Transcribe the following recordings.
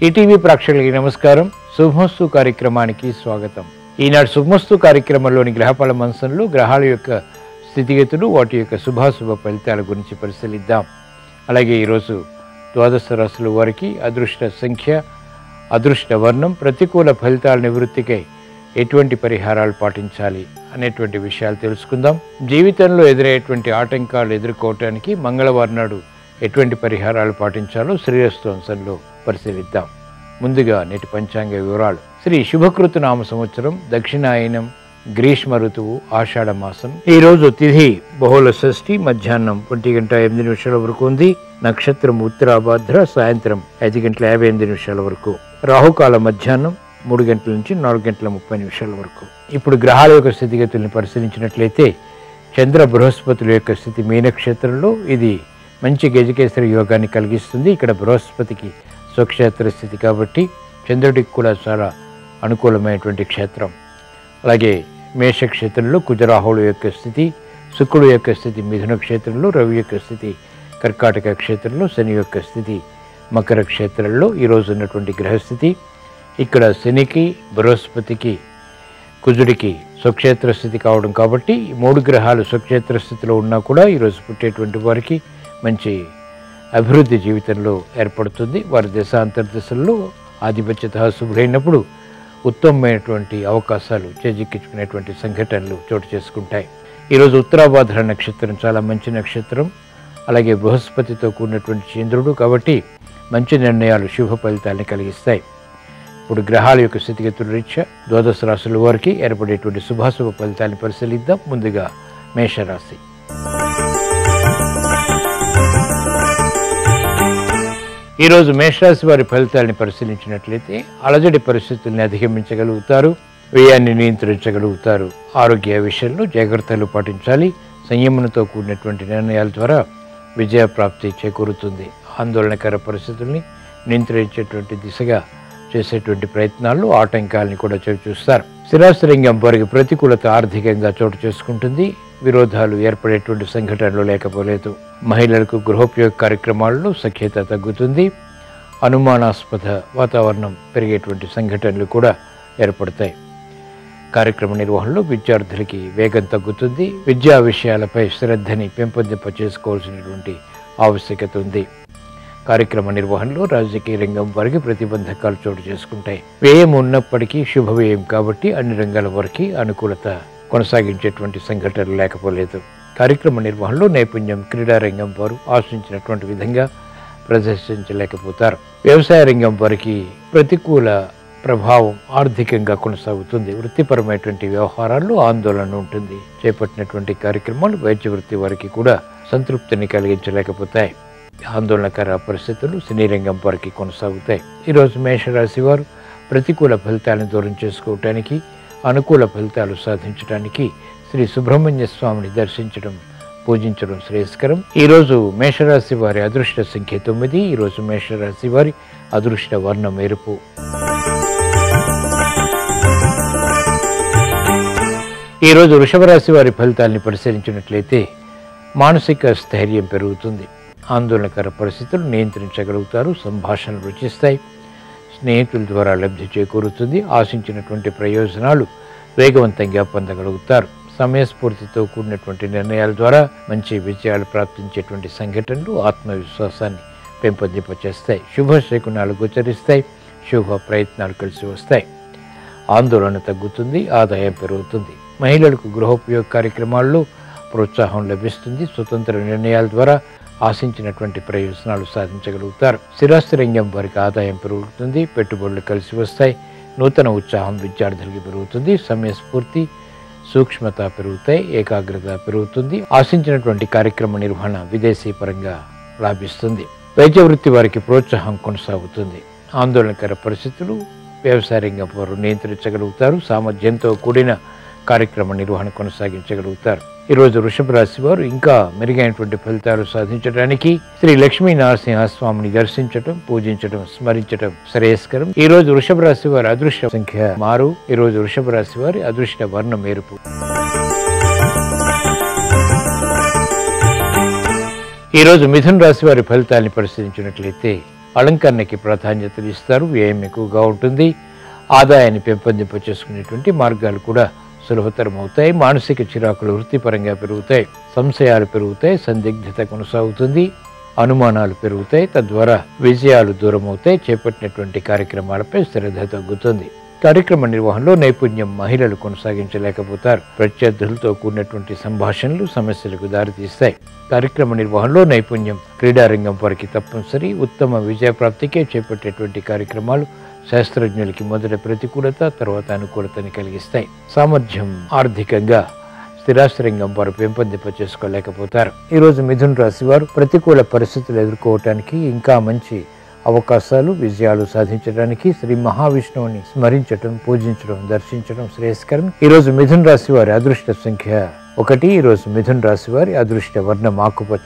ETV ప్రేక్షకులకి నమస్కారం శుభమస్తు కార్యక్రమానికి స్వాగతం ఈనాడు శుభమస్తు కార్యక్రమంలోని గ్రహఫల మంచంలో గ్రహాల యొక్క స్థితిగతులు వాటి యొక్క శుభాశుభ ఫలితాల గురించి పరిశీలిద్దాం అలాగే ఈరోజు ద్వాదశ రాశుల వారికి అదృష్ట సంఖ్య అదృష్ట వర్ణం ప్రతికూల ఫలితాల నివృత్తికై ఎటువంటి పరిహారాలు పాటించాలి అనేటువంటి విషయాలు తెలుసుకుందాం జీవితంలో ఎదురయ్యేటువంటి ఆటంకాలు ఎదుర్కోవటానికి మంగళవారం నాడు ఎటువంటి పరిహారాలు పాటించాలో శ్రీరస్తు అంశంలో పరిశీలిద్దాం ముందుగా నేటి పంచాంగ వివరాలు శ్రీ శుభకృత నామ సంవత్సరం దక్షిణాయనం గ్రీష్మ ఋతువు ఆషాఢ మాసం ఈ రోజు తిథి బహుళ షష్ఠి మధ్యాహ్నం ఒంటి గంట ఎనిమిది నిమిషాల వరకు ఉంది నక్షత్రం ఉత్తరాభాద్ర సాయంత్రం ఐదు గంటల యాభై ఎనిమిది నిమిషాల వరకు రాహుకాల మధ్యాహ్నం మూడు గంటల నుంచి నాలుగు గంటల ముప్పై నిమిషాల వరకు ఇప్పుడు గ్రహాల యొక్క స్థితిగతుల్ని పరిశీలించినట్లయితే చంద్ర బృహస్పతుల యొక్క స్థితి మీనక్షేత్రంలో ఇది మంచి గజకేసరి యోగాన్ని కలిగిస్తుంది ఇక్కడ బృహస్పతికి స్వక్షేత్ర స్థితి కాబట్టి చంద్రుడికి కూడా చాలా అనుకూలమైనటువంటి క్షేత్రం అలాగే మేషక్షేత్రంలో కుజరాహుడు యొక్క స్థితి శుక్రుడు యొక్క స్థితి మిథున క్షేత్రంలో రవి యొక్క స్థితి కర్కాటక క్షేత్రంలో శని యొక్క స్థితి మకర క్షేత్రంలో ఈరోజు ఉన్నటువంటి గ్రహస్థితి ఇక్కడ శనికి బృహస్పతికి కుజుడికి స్వక్షేత్ర స్థితి కావడం కాబట్టి ఈ మూడు గ్రహాలు స్వక్షేత్ర స్థితిలో ఉన్నా కూడా ఈరోజు పుట్టేటువంటి వారికి మంచి అభివృద్ధి జీవితంలో ఏర్పడుతుంది వారి దశాంతర్దశల్లో ఆధిపత్యత శుభుడైనప్పుడు ఉత్తమమైనటువంటి అవకాశాలు చేజిక్కించుకునేటువంటి సంఘటనలు చోటు చేసుకుంటాయి ఈరోజు ఉత్తరాభాద్ర నక్షత్రం చాలా మంచి నక్షత్రం అలాగే బృహస్పతితో కూడినటువంటి చంద్రుడు కాబట్టి మంచి నిర్ణయాలు శుభ ఫలితాన్ని కలిగిస్తాయి ఇప్పుడు గ్రహాల యొక్క స్థితిగతుల రీత్యా ద్వాదశ రాశుల వారికి ఏర్పడేటువంటి శుభాశుభ ఫలితాన్ని పరిశీలిద్దాం ముందుగా మేషరాశి ఈరోజు మేషరాశి వారి ఫలితాలను పరిశీలించినట్లయితే అలజడి పరిస్థితుల్ని అధిగమించగలుగుతారు వ్యయాన్ని నియంత్రించగలుగుతారు ఆరోగ్య విషయంలో జాగ్రత్తలు పాటించాలి సంయమనంతో కూడినటువంటి నిర్ణయాల ద్వారా విజయ ప్రాప్తి చేకూరుతుంది ఆందోళనకర పరిస్థితుల్ని నియంత్రించేటువంటి దిశగా చేసేటువంటి ప్రయత్నాల్లో ఆటంకాలని కూడా చవి చూస్తారు స్థిరాస్త్రంగం వారికి ప్రతికూలత ఆర్థికంగా చోటు చేసుకుంటుంది విరోధాలు ఏర్పడేటువంటి సంఘటనలు లేకపోలేదు మహిళలకు గృహోపయోగ కార్యక్రమాల్లో సఖ్యత తగ్గుతుంది అనుమానాస్పద వాతావరణం పెరిగేటువంటి సంఘటనలు కూడా ఏర్పడతాయి కార్యక్రమ నిర్వహణలో విద్యార్థులకి వేగం తగ్గుతుంది విద్యా విషయాలపై శ్రద్ధని పెంపొందింప చేసుకోవాల్సినటువంటి ఆవశ్యకత ఉంది కార్యక్రమ నిర్వహణలో రాజకీయ రంగం వారికి ప్రతిబంధకాలు చోటు చేసుకుంటాయి వ్యయం ఉన్నప్పటికీ శుభ వ్యయం కాబట్టి అన్ని రంగాల వారికి అనుకూలత కొనసాగించేటువంటి సంఘటనలు లేకపోలేదు కార్యక్రమ నిర్వహణలో నైపుణ్యం క్రీడా రంగం వారు ఆశించినటువంటి విధంగా ప్రదర్శించలేకపోతారు వ్యవసాయ రంగం వారికి ప్రతికూల ప్రభావం ఆర్థికంగా కొనసాగుతుంది వృత్తిపరమైనటువంటి వ్యవహారాల్లో ఆందోళన ఉంటుంది చేపట్టినటువంటి కార్యక్రమాలు వైద్య వృత్తి వారికి కూడా సంతృప్తిని కలిగించలేకపోతాయి ఆందోళనకర పరిస్థితులు సినీ రంగం వారికి కొనసాగుతాయి ఈరోజు మేషరాశి వారు ప్రతికూల ఫలితాలను దూరం చేసుకోవటానికి అనుకూల ఫలితాలు సాధించడానికి శ్రీ సుబ్రహ్మణ్య స్వామిని దర్శించడం పూజించడం శ్రేయస్కరం ఈరోజు మేషరాశి వారి అదృష్ట సంఖ్య తొమ్మిది ఈరోజు మేషరాశి వారి అదృష్ట వర్ణం ఎరుపు ఈరోజు వృషభ రాశి వారి ఫలితాల్ని పరిశీలించినట్లయితే మానసిక స్థైర్యం పెరుగుతుంది ఆందోళనకర పరిస్థితులు నియంత్రించగలుగుతారు సంభాషణలు రుచిస్తాయి స్నేహితుల ద్వారా లబ్ధి చేకూరుతుంది ఆశించినటువంటి ప్రయోజనాలు వేగవంతంగా పొందగలుగుతారు సమయస్ఫూర్తితో కూడినటువంటి నిర్ణయాల ద్వారా మంచి విజయాలు ప్రాప్తించేటువంటి సంఘటనలు ఆత్మవిశ్వాసాన్ని పెంపొందింపచేస్తాయి శుభ శకునాలు గోచరిస్తాయి శుభ ప్రయత్నాలు కలిసి వస్తాయి ఆందోళన తగ్గుతుంది ఆదాయం పెరుగుతుంది మహిళలకు గృహోపయోగ కార్యక్రమాల్లో ప్రోత్సాహం లభిస్తుంది స్వతంత్ర నిర్ణయాల ద్వారా ఆశించినటువంటి ప్రయోజనాలు సాధించగలుగుతారు స్థిరాస్తి రంగం వారికి ఆదాయం పెరుగుతుంది పెట్టుబడులు కలిసి వస్తాయి నూతన ఉత్సాహం విద్యార్థులకి పెరుగుతుంది సమయస్ఫూర్తి సూక్ష్మత పెరుగుతాయి ఏకాగ్రత పెరుగుతుంది ఆశించినటువంటి కార్యక్రమ నిర్వహణ విదేశీ పరంగా లాభిస్తుంది వైద్య వృత్తి వారికి ప్రోత్సాహం కొనసాగుతుంది ఆందోళనకర పరిస్థితులు వ్యవసాయ రంగం వారు నియంత్రించగలుగుతారు సామర్థ్యంతో కూడిన కార్యక్రమ నిర్వహణ కొనసాగించగలుగుతారు ఈరోజు వృషభ రాశి వారు ఇంకా మెరుగైనటువంటి ఫలితాలు సాధించడానికి శ్రీ లక్ష్మీ నరసింహస్వామిని దర్శించటం పూజించటం స్మరించటం శ్రేయస్కరం ఈ రోజు వృషభ రాశి వారి అదృష్ట సంఖ్య మారు ఈ రోజు వృషభ రాశి వారి అదృష్ట వర్ణం ఎరుపు ఈరోజు మిథున రాశి వారి ఫలితాన్ని పరిశీలించినట్లయితే అలంకరణకి ప్రాధాన్యతలు ఇస్తారు వ్యయం ఎక్కువగా ఉంటుంది ఆదాయాన్ని పెంపొందింప చేసుకునేటువంటి మార్గాలు కూడా సులభతరం అవుతాయి మానసిక చిరాకులు వృత్తిపరంగా పెరుగుతాయి సంశయాలు పెరుగుతాయి సందిగ్ధత కొనసాగుతుంది అనుమానాలు పెరుగుతాయి తద్వారా విజయాలు దూరం అవుతాయి చేపట్టినటువంటి కార్యక్రమాలపై శ్రద్ధ తగ్గుతుంది కార్యక్రమ నిర్వహణలో నైపుణ్యం మహిళలు కొనసాగించలేకపోతారు ప్రత్యర్థులతో కూడినటువంటి సంభాషణలు సమస్యలకు దారితీస్తాయి కార్యక్రమ నిర్వహణలో నైపుణ్యం క్రీడారంగం వారికి తప్పనిసరి ఉత్తమ విజయప్రాప్తికే చేపట్టేటువంటి కార్యక్రమాలు శాస్త్రజ్ఞులకి మొదట ప్రతికూలత తర్వాత అనుకూలతని కలిగిస్తాయి సామర్థ్యం ఆర్థికంగా స్థిరాస్త్రంగం వారు పెంపొందింప చేసుకోలేకపోతారు ఈరోజు మిథున్ రాశి వారు ప్రతికూల పరిస్థితులు ఎదుర్కోవటానికి ఇంకా మంచి అవకాశాలు విజయాలు సాధించడానికి శ్రీ మహావిష్ణువుని స్మరించటం పూజించడం దర్శించడం శ్రేయస్కరం ఈరోజు మిథున్ రాశి వారి అదృష్ట సంఖ్య ఒకటి ఈరోజు మిథున్ రాశి వారి అదృష్ట వర్ణం ఆకుపచ్చ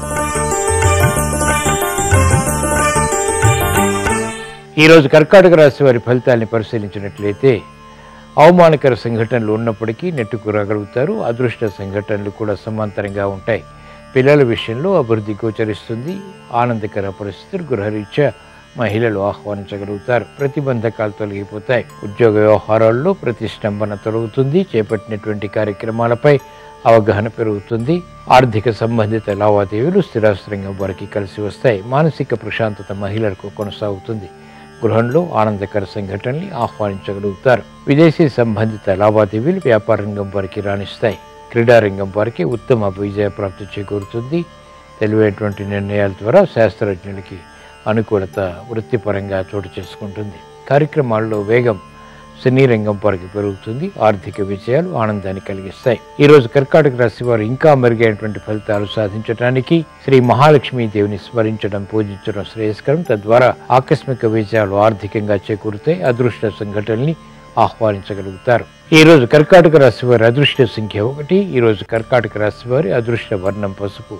ఈరోజు కర్కాటక రాశి వారి ఫలితాల్ని పరిశీలించినట్లయితే అవమానకర సంఘటనలు ఉన్నప్పటికీ నెట్టుకు రాగలుగుతారు అదృష్ట సంఘటనలు కూడా సమాంతరంగా ఉంటాయి పిల్లల విషయంలో అభివృద్ధి గోచరిస్తుంది ఆనందకర పరిస్థితులు గృహరీత్యా మహిళలు ఆహ్వానించగలుగుతారు ప్రతిబంధకాలు తొలగిపోతాయి ఉద్యోగ వ్యవహారాల్లో ప్రతిష్టంభన తొలగుతుంది చేపట్టినటువంటి కార్యక్రమాలపై అవగాహన పెరుగుతుంది ఆర్థిక సంబంధిత లావాదేవీలు స్థిరాస్త్రంగా వారికి కలిసి వస్తాయి మానసిక ప్రశాంతత మహిళలకు కొనసాగుతుంది గృహంలో ఆనందకర సంఘటనల్ని ఆహ్వానించగలుగుతారు విదేశీ సంబంధిత లావాదేవీలు వ్యాపార రంగం వారికి రాణిస్తాయి క్రీడారంగం వారికి ఉత్తమ విజయ ప్రాప్తి చేకూరుతుంది తెలివైనటువంటి నిర్ణయాల ద్వారా శాస్త్రజ్ఞులకి అనుకూలత వృత్తిపరంగా చోటు చేసుకుంటుంది కార్యక్రమాల్లో వేగం సినీ రంగం వారికి పెరుగుతుంది ఆర్థిక విజయాలు ఆనందాన్ని కలిగిస్తాయి ఈ రోజు కర్కాటక రాశి వారు ఇంకా మెరుగైనటువంటి ఫలితాలు సాధించడానికి శ్రీ మహాలక్ష్మీ దేవిని స్మరించడం పూజించడం శ్రేయస్కరం తద్వారా ఆకస్మిక విజయాలు ఆర్థికంగా చేకూరుతాయి అదృష్ట సంఘటనల్ని ఆహ్వానించగలుగుతారు ఈ రోజు కర్కాటక రాశి వారి అదృష్ట సంఖ్య ఒకటి ఈ రోజు కర్కాటక రాశి వారి అదృష్ట వర్ణం పసుపు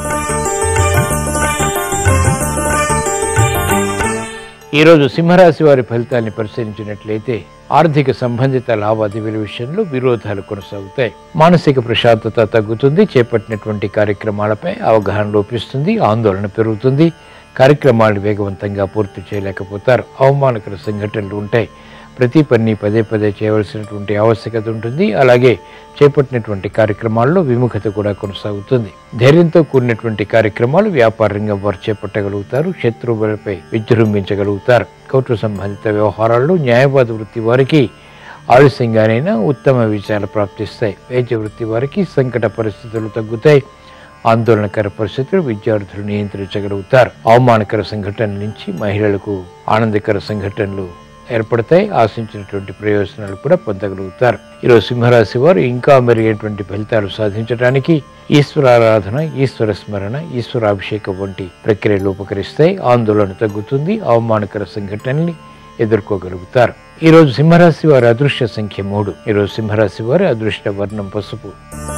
ఈ రోజు సింహరాశి వారి ఫలితాన్ని పరిశీలించినట్లయితే ఆర్థిక సంబంధిత లావాదేవీల విషయంలో విరోధాలు కొనసాగుతాయి మానసిక ప్రశాంతత తగ్గుతుంది చేపట్టినటువంటి కార్యక్రమాలపై అవగాహన లోపిస్తుంది ఆందోళన పెరుగుతుంది కార్యక్రమాలను వేగవంతంగా పూర్తి చేయలేకపోతారు అవమానకర సంఘటనలు ఉంటాయి ప్రతి పని పదే పదే చేయవలసినటువంటి ఆవశ్యకత ఉంటుంది అలాగే చేపట్టినటువంటి కార్యక్రమాల్లో విముఖత కూడా కొనసాగుతుంది ధైర్యంతో కూడినటువంటి కార్యక్రమాలు వ్యాపార రంగం వారు చేపట్టగలుగుతారు శత్రువులపై విజృంభించగలుగుతారు కోర్టు సంబంధిత వ్యవహారాల్లో న్యాయవాద వృత్తి వారికి ఆలస్యంగానైనా ఉత్తమ విజయాలు ప్రాప్తిస్తాయి వైద్య వృత్తి వారికి సంకట పరిస్థితులు తగ్గుతాయి ఆందోళనకర పరిస్థితులు విద్యార్థులు నియంత్రించగలుగుతారు అవమానకర సంఘటనల నుంచి మహిళలకు ఆనందకర సంఘటనలు ఏర్పడతాయి ఆశించినటువంటి ప్రయోజనాలు కూడా పొందగలుగుతారు ఈరోజు సింహరాశి వారు ఇంకా మెరుగైనటువంటి ఫలితాలు సాధించడానికి ఈశ్వరారాధన ఈశ్వర స్మరణ ఈశ్వరాభిషేకం వంటి ప్రక్రియలు ఉపకరిస్తాయి ఆందోళన తగ్గుతుంది అవమానకర సంఘటనల్ని ఎదుర్కోగలుగుతారు ఈరోజు సింహరాశి వారి అదృష్ట సంఖ్య మూడు ఈరోజు సింహరాశి వారి అదృష్ట వర్ణం పసుపు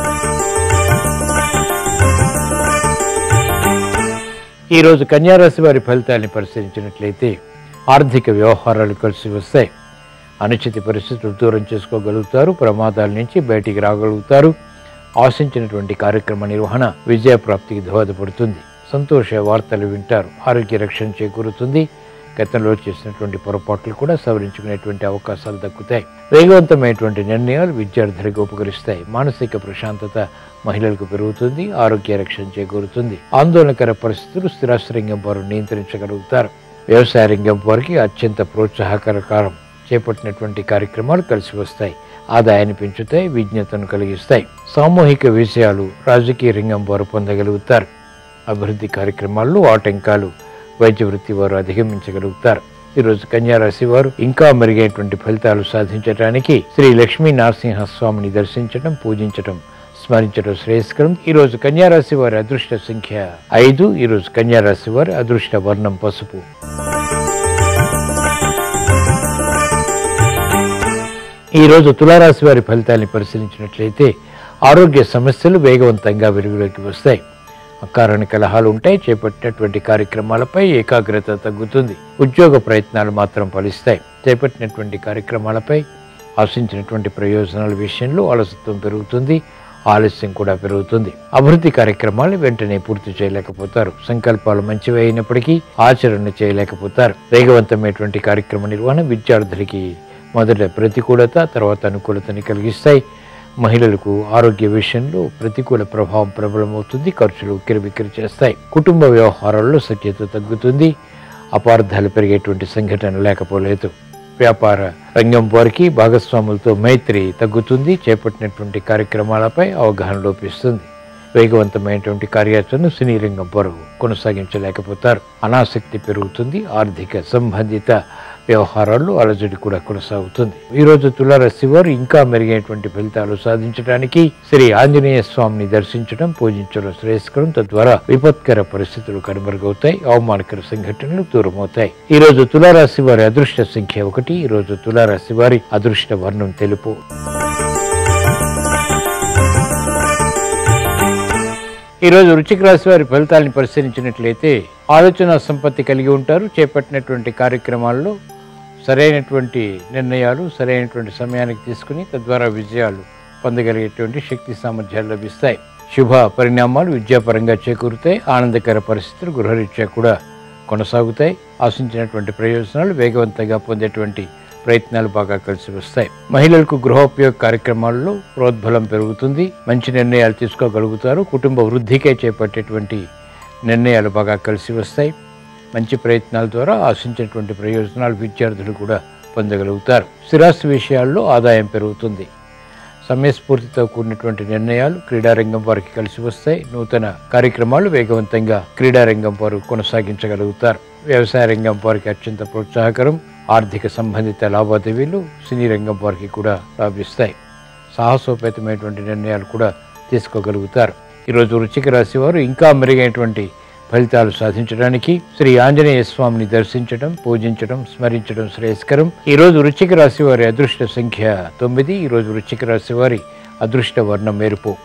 ఈరోజు కన్యారాశి వారి ఫలితాన్ని పరిశీలించినట్లయితే ఆర్థిక వ్యవహారాలు కలిసి వస్తాయి అనుచిత పరిస్థితులు దూరం చేసుకోగలుగుతారు ప్రమాదాల నుంచి బయటికి రాగలుగుతారు ఆశించినటువంటి కార్యక్రమ నిర్వహణ విజయప్రాప్తికి దోహదపడుతుంది సంతోష వార్తలు వింటారు ఆరోగ్య రక్షణ చేకూరుతుంది గతంలో చేసినటువంటి పొరపాట్లు కూడా సవరించుకునేటువంటి అవకాశాలు దక్కుతాయి వేగవంతమైనటువంటి నిర్ణయాలు విద్యార్థులకు ఉపకరిస్తాయి మానసిక ప్రశాంతత మహిళలకు పెరుగుతుంది ఆరోగ్య రక్షణ చేకూరుతుంది ఆందోళనకర పరిస్థితులు స్థిరాశ్రంగం వారు నియంత్రించగలుగుతారు వ్యవసాయ రంగం వారికి అత్యంత ప్రోత్సాహకరకారం చేపట్టినటువంటి కార్యక్రమాలు కలిసి వస్తాయి ఆదాయాన్ని పెంచుతాయి విజ్ఞతను కలిగిస్తాయి సామూహిక విషయాలు రాజకీయ రంగం వారు పొందగలుగుతారు అభివృద్ధి కార్యక్రమాల్లో ఆటంకాలు వైద్య వృత్తి వారు అధిగమించగలుగుతారు ఈరోజు కన్యారాశి వారు ఇంకా మెరుగైనటువంటి ఫలితాలు సాధించడానికి శ్రీ లక్ష్మీ నరసింహస్వామిని దర్శించడం పూజించడం స్మరించడం శ్రేయస్కరం ఈరోజు కన్యారాశి వారి అదృష్ట సంఖ్య ఐదు ఈరోజు కన్యారాశి వారి అదృష్ట వర్ణం పసుపు ఈ రోజు తులారాశి వారి ఫలితాన్ని పరిశీలించినట్లయితే ఆరోగ్య సమస్యలు వేగవంతంగా వెలుగులోకి వస్తాయి అకారణ కలహాలు ఉంటాయి చేపట్టినటువంటి కార్యక్రమాలపై ఏకాగ్రత తగ్గుతుంది ఉద్యోగ ప్రయత్నాలు మాత్రం ఫలిస్తాయి చేపట్టినటువంటి కార్యక్రమాలపై ఆశించినటువంటి ప్రయోజనాల విషయంలో అలసత్వం పెరుగుతుంది ఆలస్యం కూడా పెరుగుతుంది అభివృద్ధి కార్యక్రమాలను వెంటనే పూర్తి చేయలేకపోతారు సంకల్పాలు మంచివి అయినప్పటికీ ఆచరణ చేయలేకపోతారు వేగవంతమైనటువంటి కార్యక్రమ నిర్వహణ విద్యార్థులకి మొదట ప్రతికూలత తర్వాత అనుకూలతని కలిగిస్తాయి మహిళలకు ఆరోగ్య విషయంలో ప్రతికూల ప్రభావం ప్రబలమవుతుంది ఖర్చులు కిరిబిక్కిరి చేస్తాయి కుటుంబ వ్యవహారాల్లో సఖ్యత తగ్గుతుంది అపార్థాలు పెరిగేటువంటి సంఘటన లేకపోలేదు వ్యాపార రంగం వారికి భాగస్వాములతో మైత్రి తగ్గుతుంది చేపట్టినటువంటి కార్యక్రమాలపై అవగాహన లోపిస్తుంది వేగవంతమైనటువంటి కార్యాచరణ సినీ రంగం వారు కొనసాగించలేకపోతారు అనాసక్తి పెరుగుతుంది ఆర్థిక సంబంధిత వ్యవహారాల్లో అలజడి కూడా కొనసాగుతుంది ఈ రోజు తులారాశి వారు ఇంకా మెరుగైనటువంటి ఫలితాలు సాధించడానికి శ్రీ ఆంజనేయ స్వామిని దర్శించడం పూజించడం శ్రేయస్కరం తద్వారా విపత్కర పరిస్థితులు కనుమరుగవుతాయి అవమానకర సంఘటనలు దూరమవుతాయి ఈ రోజు తులారాశి వారి అదృష్ట సంఖ్య ఒకటి ఈ రోజు తులారాశి వారి అదృష్ట వర్ణం తెలుపు ఈ రోజు వృశ్చిక రాశి వారి ఫలితాలను పరిశీలించినట్లయితే ఆలోచన సంపత్తి కలిగి ఉంటారు చేపట్టినటువంటి కార్యక్రమాల్లో సరైనటువంటి నిర్ణయాలు సరైనటువంటి సమయానికి తీసుకుని తద్వారా విజయాలు పొందగలిగేటువంటి శక్తి సామర్థ్యాలు లభిస్తాయి శుభ పరిణామాలు విద్యాపరంగా చేకూరుతాయి ఆనందకర పరిస్థితులు గృహరీత్యా కూడా కొనసాగుతాయి ఆశించినటువంటి ప్రయోజనాలు వేగవంతంగా పొందేటువంటి ప్రయత్నాలు బాగా కలిసి వస్తాయి మహిళలకు గృహోపయోగ కార్యక్రమాల్లో ప్రోద్బలం పెరుగుతుంది మంచి నిర్ణయాలు తీసుకోగలుగుతారు కుటుంబ వృద్ధికే చేపట్టేటువంటి నిర్ణయాలు బాగా కలిసి వస్తాయి మంచి ప్రయత్నాల ద్వారా ఆశించినటువంటి ప్రయోజనాలు విద్యార్థులు కూడా పొందగలుగుతారు స్థిరాస్తి విషయాల్లో ఆదాయం పెరుగుతుంది సమయస్ఫూర్తితో కూడినటువంటి నిర్ణయాలు క్రీడారంగం వారికి కలిసి వస్తాయి నూతన కార్యక్రమాలు వేగవంతంగా క్రీడారంగం వారు కొనసాగించగలుగుతారు వ్యవసాయ రంగం వారికి అత్యంత ప్రోత్సాహకరం ఆర్థిక సంబంధిత లావాదేవీలు సినీ రంగం వారికి కూడా లాభిస్తాయి సాహసోపేతమైనటువంటి నిర్ణయాలు కూడా తీసుకోగలుగుతారు ఈరోజు వృశ్చిక రాశి వారు ఇంకా మెరుగైనటువంటి ఫలితాలు సాధించడానికి శ్రీ ఆంజనేయ స్వామిని దర్శించడం పూజించడం స్మరించడం శ్రేయస్కరం ఈ రోజు వృశ్చిక రాశి వారి అదృష్ట సంఖ్య తొమ్మిది ఈ రోజు వృశ్చిక రాశి వారి అదృష్ట వర్ణం మెరుపు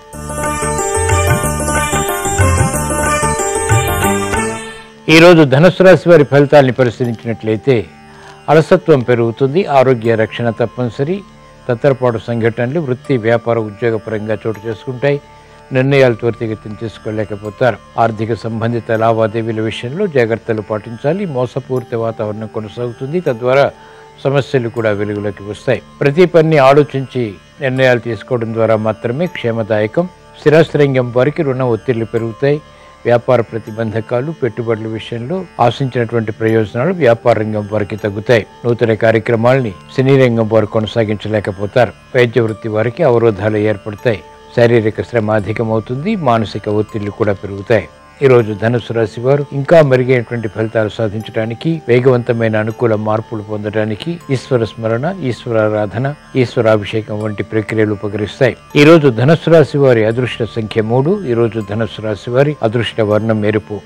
ఈ రోజు ధనుసు రాశి వారి ఫలితాల్ని పరిశీలించినట్లయితే అలసత్వం పెరుగుతుంది ఆరోగ్య రక్షణ తప్పనిసరి తత్తరపాటు సంఘటనలు వృత్తి వ్యాపార ఉద్యోగపరంగా చోటు చేసుకుంటాయి నిర్ణయాలు త్వరితగతిని తీసుకోలేకపోతారు ఆర్థిక సంబంధిత లావాదేవీల విషయంలో జాగ్రత్తలు పాటించాలి మోసపూరిత వాతావరణం కొనసాగుతుంది తద్వారా సమస్యలు కూడా వెలుగులోకి వస్తాయి ప్రతి పని ఆలోచించి నిర్ణయాలు తీసుకోవడం ద్వారా మాత్రమే క్షేమదాయకం స్థిరాస్తి రంగం వారికి రుణ ఒత్తిళ్లు పెరుగుతాయి వ్యాపార ప్రతిబంధకాలు పెట్టుబడుల విషయంలో ఆశించినటువంటి ప్రయోజనాలు వ్యాపార రంగం వారికి తగ్గుతాయి నూతన కార్యక్రమాల్ని సినీ రంగం వారు కొనసాగించలేకపోతారు వైద్య వృత్తి వారికి అవరోధాలు ఏర్పడతాయి శారీరక శ్రమ అధికమవుతుంది మానసిక ఒత్తిళ్లు కూడా పెరుగుతాయి ఈ రోజు ధనుసు రాశి వారు ఇంకా మెరుగైనటువంటి ఫలితాలు సాధించడానికి వేగవంతమైన అనుకూల మార్పులు పొందడానికి ఈశ్వర స్మరణ ఈశ్వరారాధన ఈశ్వరాభిషేకం వంటి ప్రక్రియలు ఉపకరిస్తాయి ఈ రోజు ధనుసు రాశి వారి అదృష్ట సంఖ్య మూడు ఈ రోజు ధనుసు రాశి వారి అదృష్ట వర్ణం మెరుపు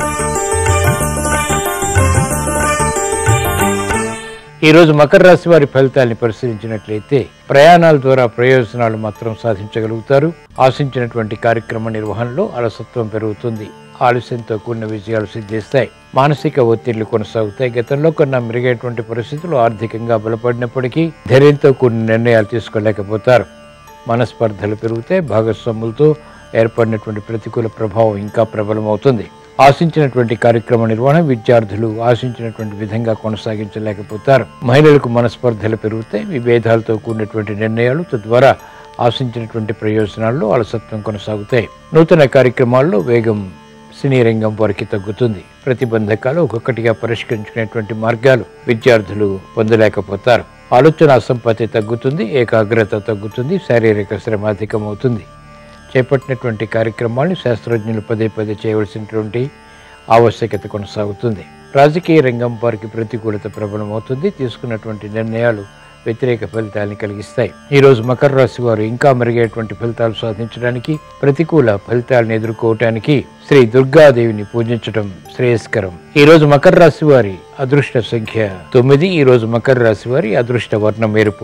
ఈ రోజు మకర రాశి వారి ఫలితాల్ని పరిశీలించినట్లయితే ప్రయాణాల ద్వారా ప్రయోజనాలు మాత్రం సాధించగలుగుతారు ఆశించినటువంటి కార్యక్రమ నిర్వహణలో అలసత్వం పెరుగుతుంది ఆలస్యంతో కూడిన విజయాలు సిద్ధిస్తాయి మానసిక ఒత్తిళ్లు కొనసాగుతాయి గతంలో కొన్న మెరుగైనటువంటి పరిస్థితులు ఆర్థికంగా బలపడినప్పటికీ ధైర్యంతో కూడిన నిర్ణయాలు తీసుకోలేకపోతారు మనస్పర్ధలు పెరుగుతాయి భాగస్వాములతో ఏర్పడినటువంటి ప్రతికూల ప్రభావం ఇంకా ప్రబలమవుతుంది ఆశించినటువంటి కార్యక్రమ నిర్వహణ విద్యార్థులు ఆశించినటువంటి విధంగా కొనసాగించలేకపోతారు మహిళలకు మనస్పర్ధలు పెరుగుతాయి విభేదాలతో కూడినటువంటి నిర్ణయాలు తద్వారా ఆశించినటువంటి ప్రయోజనాల్లో అలసత్వం కొనసాగుతాయి నూతన కార్యక్రమాల్లో వేగం సినీ రంగం వారికి తగ్గుతుంది ప్రతిబంధకాలు ఒక్కొక్కటిగా పరిష్కరించుకునేటువంటి మార్గాలు విద్యార్థులు పొందలేకపోతారు ఆలోచన సంపత్తి తగ్గుతుంది ఏకాగ్రత తగ్గుతుంది శారీరక శ్రమ అధికమవుతుంది చేపట్టినటువంటి కార్యక్రమాలను శాస్త్రజ్ఞులు పదే పదే చేయవలసినటువంటి ఆవశ్యకత కొనసాగుతుంది రాజకీయ రంగం వారికి ప్రతికూలత ప్రబలమవుతుంది తీసుకున్నటువంటి నిర్ణయాలు వ్యతిరేక ఫలితాలను కలిగిస్తాయి ఈ రోజు మకర రాశి వారు ఇంకా మెరుగైనటువంటి ఫలితాలు సాధించడానికి ప్రతికూల ఫలితాలను ఎదుర్కోవటానికి శ్రీ దుర్గాదేవిని పూజించడం శ్రేయస్కరం ఈ రోజు మకర రాశి వారి అదృష్ట సంఖ్య తొమ్మిది ఈ రోజు మకర రాశి వారి అదృష్ట వర్ణం మెరుపు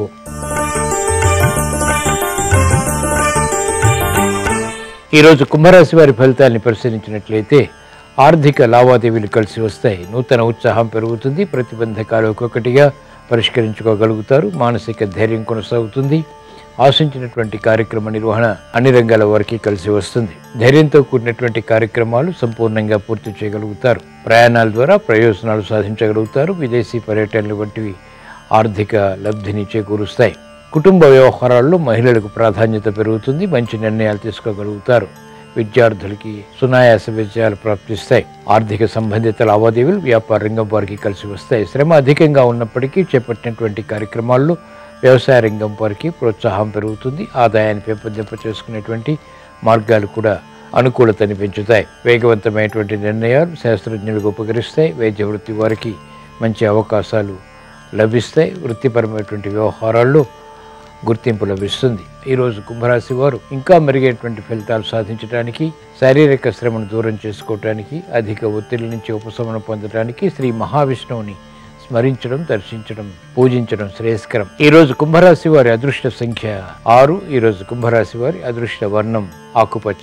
ఈరోజు కుంభరాశి వారి ఫలితాన్ని పరిశీలించినట్లయితే ఆర్థిక లావాదేవీలు కలిసి వస్తాయి నూతన ఉత్సాహం పెరుగుతుంది ప్రతిబంధకాలు ఒక్కొక్కటిగా పరిష్కరించుకోగలుగుతారు మానసిక ధైర్యం కొనసాగుతుంది ఆశించినటువంటి కార్యక్రమ నిర్వహణ అన్ని రంగాల వారికి కలిసి వస్తుంది ధైర్యంతో కూడినటువంటి కార్యక్రమాలు సంపూర్ణంగా పూర్తి చేయగలుగుతారు ప్రయాణాల ద్వారా ప్రయోజనాలు సాధించగలుగుతారు విదేశీ పర్యటనలు వంటివి ఆర్థిక లబ్ధిని చేకూరుస్తాయి కుటుంబ వ్యవహారాల్లో మహిళలకు ప్రాధాన్యత పెరుగుతుంది మంచి నిర్ణయాలు తీసుకోగలుగుతారు విద్యార్థులకి సునాయాస విజయాలు ప్రాప్తిస్తాయి ఆర్థిక సంబంధిత లావాదేవీలు వ్యాపార రంగం వారికి కలిసి వస్తాయి శ్రమ అధికంగా ఉన్నప్పటికీ చేపట్టినటువంటి కార్యక్రమాల్లో వ్యవసాయ రంగం వారికి ప్రోత్సాహం పెరుగుతుంది ఆదాయాన్ని పెంపొందింప చేసుకునేటువంటి మార్గాలు కూడా అనుకూలతని పెంచుతాయి వేగవంతమైనటువంటి నిర్ణయాలు శాస్త్రజ్ఞులకు ఉపకరిస్తాయి వైద్య వృత్తి వారికి మంచి అవకాశాలు లభిస్తాయి వృత్తిపరమైనటువంటి వ్యవహారాల్లో గుర్తింపు లభిస్తుంది ఈరోజు కుంభరాశి వారు ఇంకా మెరుగైనటువంటి ఫలితాలు సాధించడానికి శారీరక శ్రమను దూరం చేసుకోవటానికి అధిక ఒత్తిడి నుంచి ఉపశమనం పొందడానికి శ్రీ మహావిష్ణువుని స్మరించడం దర్శించడం పూజించడం శ్రేయస్కరం ఈ రోజు కుంభరాశి వారి అదృష్ట సంఖ్య ఆరు ఈ రోజు కుంభరాశి వారి అదృష్ట వర్ణం ఆకుపచ్చ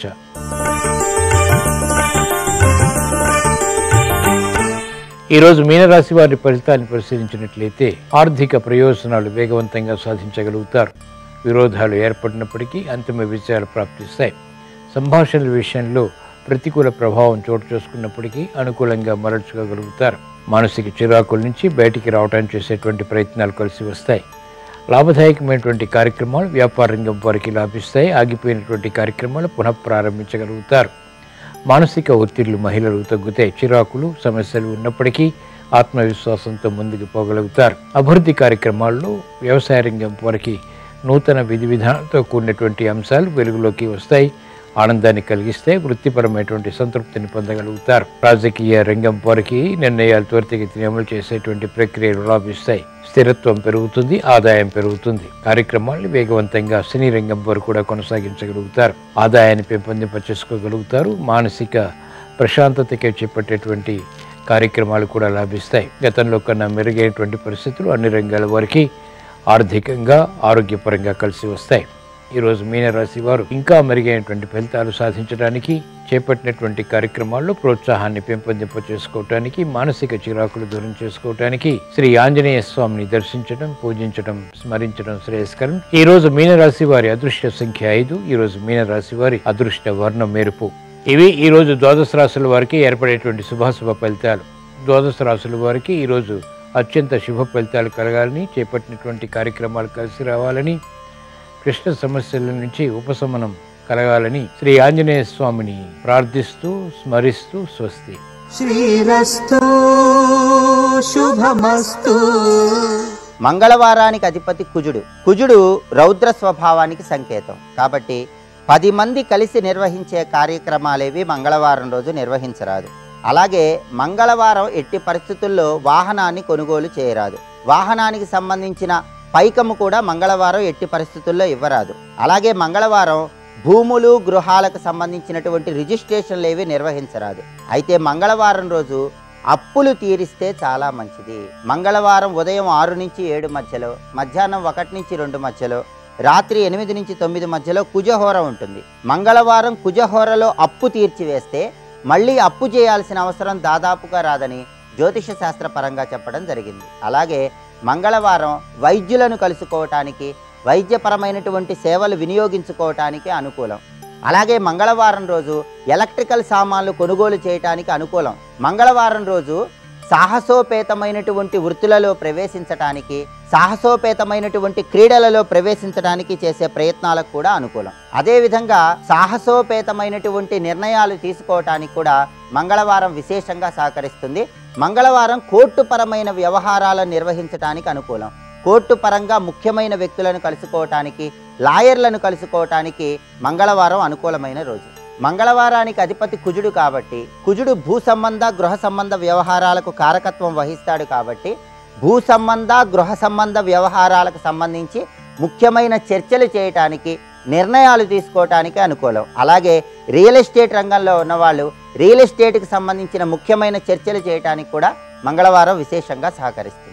ఈ రోజు మీనరాశి వారి ఫలితాన్ని పరిశీలించినట్లయితే ఆర్థిక ప్రయోజనాలు వేగవంతంగా సాధించగలుగుతారు విరోధాలు ఏర్పడినప్పటికీ అంతిమ విజయాలు ప్రాప్తిస్తాయి సంభాషణల విషయంలో ప్రతికూల ప్రభావం చోటు చేసుకున్నప్పటికీ అనుకూలంగా మరల్చుకోగలుగుతారు మానసిక చిరాకుల నుంచి బయటికి రావడానికి చేసేటువంటి ప్రయత్నాలు కలిసి వస్తాయి లాభదాయకమైనటువంటి కార్యక్రమాలు వ్యాపార రంగం వారికి లాభిస్తాయి ఆగిపోయినటువంటి కార్యక్రమాలు పునః ప్రారంభించగలుగుతారు మానసిక ఒత్తిళ్లు మహిళలకు తగ్గుతాయి చిరాకులు సమస్యలు ఉన్నప్పటికీ ఆత్మవిశ్వాసంతో ముందుకు పోగలుగుతారు అభివృద్ధి కార్యక్రమాల్లో వ్యవసాయ రంగం వారికి నూతన విధి విధానాలతో కూడినటువంటి అంశాలు వెలుగులోకి వస్తాయి ఆనందాన్ని కలిగిస్తాయి వృత్తిపరమైనటువంటి సంతృప్తిని పొందగలుగుతారు రాజకీయ రంగం వారికి నిర్ణయాలు త్వరితగతిని అమలు చేసేటువంటి ప్రక్రియలు లాభిస్తాయి స్థిరత్వం పెరుగుతుంది ఆదాయం పెరుగుతుంది కార్యక్రమాలను వేగవంతంగా సినీ రంగం వారు కూడా కొనసాగించగలుగుతారు ఆదాయాన్ని పెంపొందింప చేసుకోగలుగుతారు మానసిక ప్రశాంతతకే చేపట్టేటువంటి కార్యక్రమాలు కూడా లాభిస్తాయి గతంలో కన్నా మెరుగైనటువంటి పరిస్థితులు అన్ని రంగాల వారికి ఆర్థికంగా ఆరోగ్యపరంగా కలిసి వస్తాయి ఈరోజు మీనరాశి వారు ఇంకా మెరుగైనటువంటి ఫలితాలు సాధించడానికి చేపట్టినటువంటి కార్యక్రమాల్లో ప్రోత్సాహాన్ని పెంపొందింప చేసుకోవటానికి మానసిక చిరాకులు దూరం చేసుకోవటానికి శ్రీ ఆంజనేయ స్వామిని దర్శించడం పూజించడం స్మరించడం శ్రేయస్కరం ఈ రోజు మీనరాశి వారి అదృష్ట సంఖ్య ఐదు ఈ రోజు మీనరాశి వారి అదృష్ట వర్ణం మెరుపు ఇవి ఈ రోజు ద్వాదశ రాశుల వారికి ఏర్పడేటువంటి శుభాశుభ ఫలితాలు ద్వాదశ రాశుల వారికి ఈరోజు అత్యంత శుభ ఫలితాలు కలగాలని చేపట్టినటువంటి కార్యక్రమాలు కలిసి రావాలని కృష్ణ సమస్యల నుంచి ఉపశమనం కలగాలని శ్రీ ఆంజనేయ స్వామిని ప్రార్థిస్తూ స్మరిస్తూ స్వస్తి శ్రీరస్తు శుభమస్తు మంగళవారానికి అధిపతి కుజుడు కుజుడు రౌద్ర స్వభావానికి సంకేతం కాబట్టి పది మంది కలిసి నిర్వహించే కార్యక్రమాలేవి మంగళవారం రోజు నిర్వహించరాదు అలాగే మంగళవారం ఎట్టి పరిస్థితుల్లో వాహనాన్ని కొనుగోలు చేయరాదు వాహనానికి సంబంధించిన పైకము కూడా మంగళవారం ఎట్టి పరిస్థితుల్లో ఇవ్వరాదు అలాగే మంగళవారం భూములు గృహాలకు సంబంధించినటువంటి రిజిస్ట్రేషన్లు ఏవి నిర్వహించరాదు అయితే మంగళవారం రోజు అప్పులు తీరిస్తే చాలా మంచిది మంగళవారం ఉదయం ఆరు నుంచి ఏడు మధ్యలో మధ్యాహ్నం ఒకటి నుంచి రెండు మధ్యలో రాత్రి ఎనిమిది నుంచి తొమ్మిది మధ్యలో కుజహోర ఉంటుంది మంగళవారం కుజహోరలో అప్పు తీర్చివేస్తే మళ్ళీ అప్పు చేయాల్సిన అవసరం దాదాపుగా రాదని జ్యోతిష శాస్త్ర పరంగా చెప్పడం జరిగింది అలాగే మంగళవారం వైద్యులను కలుసుకోవటానికి వైద్యపరమైనటువంటి సేవలు వినియోగించుకోవటానికి అనుకూలం అలాగే మంగళవారం రోజు ఎలక్ట్రికల్ సామాన్లు కొనుగోలు చేయటానికి అనుకూలం మంగళవారం రోజు సాహసోపేతమైనటువంటి వృత్తులలో ప్రవేశించటానికి సాహసోపేతమైనటువంటి క్రీడలలో ప్రవేశించడానికి చేసే ప్రయత్నాలకు కూడా అనుకూలం అదేవిధంగా సాహసోపేతమైనటువంటి నిర్ణయాలు తీసుకోవటానికి కూడా మంగళవారం విశేషంగా సహకరిస్తుంది మంగళవారం కోర్టుపరమైన వ్యవహారాలను నిర్వహించటానికి అనుకూలం కోర్టు పరంగా ముఖ్యమైన వ్యక్తులను కలుసుకోవటానికి లాయర్లను కలుసుకోవటానికి మంగళవారం అనుకూలమైన రోజు మంగళవారానికి అధిపతి కుజుడు కాబట్టి కుజుడు భూ సంబంధ గృహ సంబంధ వ్యవహారాలకు కారకత్వం వహిస్తాడు కాబట్టి భూ సంబంధ గృహ సంబంధ వ్యవహారాలకు సంబంధించి ముఖ్యమైన చర్చలు చేయటానికి నిర్ణయాలు తీసుకోవటానికి అనుకూలం అలాగే రియల్ ఎస్టేట్ రంగంలో ఉన్నవాళ్ళు రియల్ ఎస్టేట్కి సంబంధించిన ముఖ్యమైన చర్చలు చేయటానికి కూడా మంగళవారం విశేషంగా సహకరిస్తుంది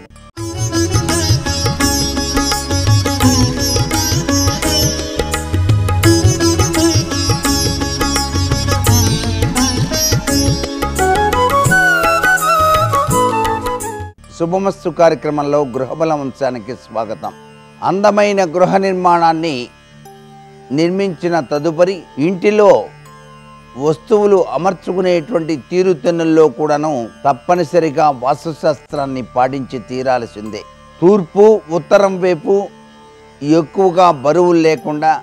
శుభమస్తు కార్యక్రమంలో గృహబలం అంశానికి స్వాగతం అందమైన గృహ నిర్మాణాన్ని నిర్మించిన తదుపరి ఇంటిలో వస్తువులు అమర్చుకునేటువంటి తీరుతెన్నుల్లో కూడాను తప్పనిసరిగా వాస్తుశాస్త్రాన్ని పాటించి తీరాల్సిందే తూర్పు ఉత్తరం వైపు ఎక్కువగా బరువులు లేకుండా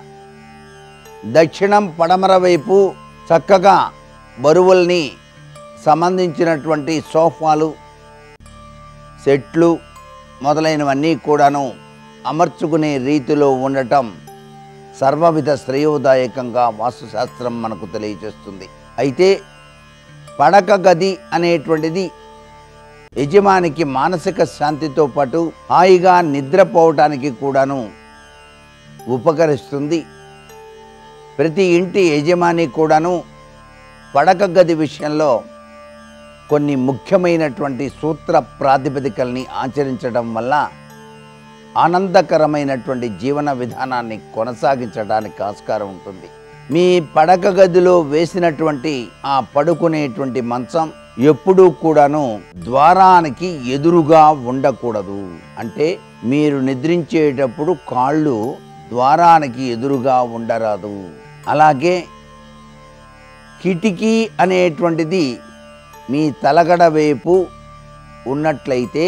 దక్షిణం పడమర వైపు చక్కగా బరువుల్ని సంబంధించినటువంటి సోఫాలు సెట్లు మొదలైనవన్నీ కూడాను అమర్చుకునే రీతిలో ఉండటం సర్వవిధ శ్రేయోదాయకంగా వాస్తుశాస్త్రం మనకు తెలియజేస్తుంది అయితే పడక గది అనేటువంటిది యజమానికి మానసిక శాంతితో పాటు హాయిగా నిద్రపోవటానికి కూడాను ఉపకరిస్తుంది ప్రతి ఇంటి యజమాని కూడాను పడక గది విషయంలో కొన్ని ముఖ్యమైనటువంటి సూత్ర ప్రాతిపదికల్ని ఆచరించడం వల్ల ఆనందకరమైనటువంటి జీవన విధానాన్ని కొనసాగించడానికి ఆస్కారం ఉంటుంది మీ పడక గదిలో వేసినటువంటి ఆ పడుకునేటువంటి మంచం ఎప్పుడూ కూడాను ద్వారానికి ఎదురుగా ఉండకూడదు అంటే మీరు నిద్రించేటప్పుడు కాళ్ళు ద్వారానికి ఎదురుగా ఉండరాదు అలాగే కిటికీ అనేటువంటిది మీ తలగడ వైపు ఉన్నట్లయితే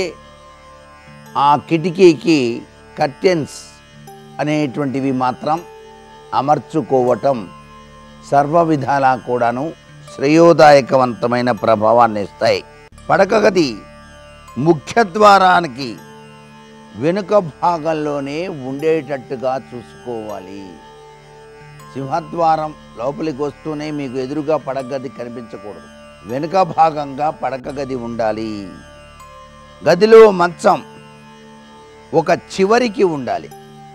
ఆ కిటికీకి కర్టెన్స్ అనేటువంటివి మాత్రం అమర్చుకోవటం సర్వ విధాలా కూడాను శ్రేయోదాయకవంతమైన ప్రభావాన్ని ఇస్తాయి పడక గది ముఖ్య ద్వారానికి వెనుక భాగంలోనే ఉండేటట్టుగా చూసుకోవాలి సింహద్వారం లోపలికి వస్తూనే మీకు ఎదురుగా పడక గది కనిపించకూడదు వెనుక భాగంగా పడక గది ఉండాలి గదిలో మంచం ఒక చివరికి ఉండాలి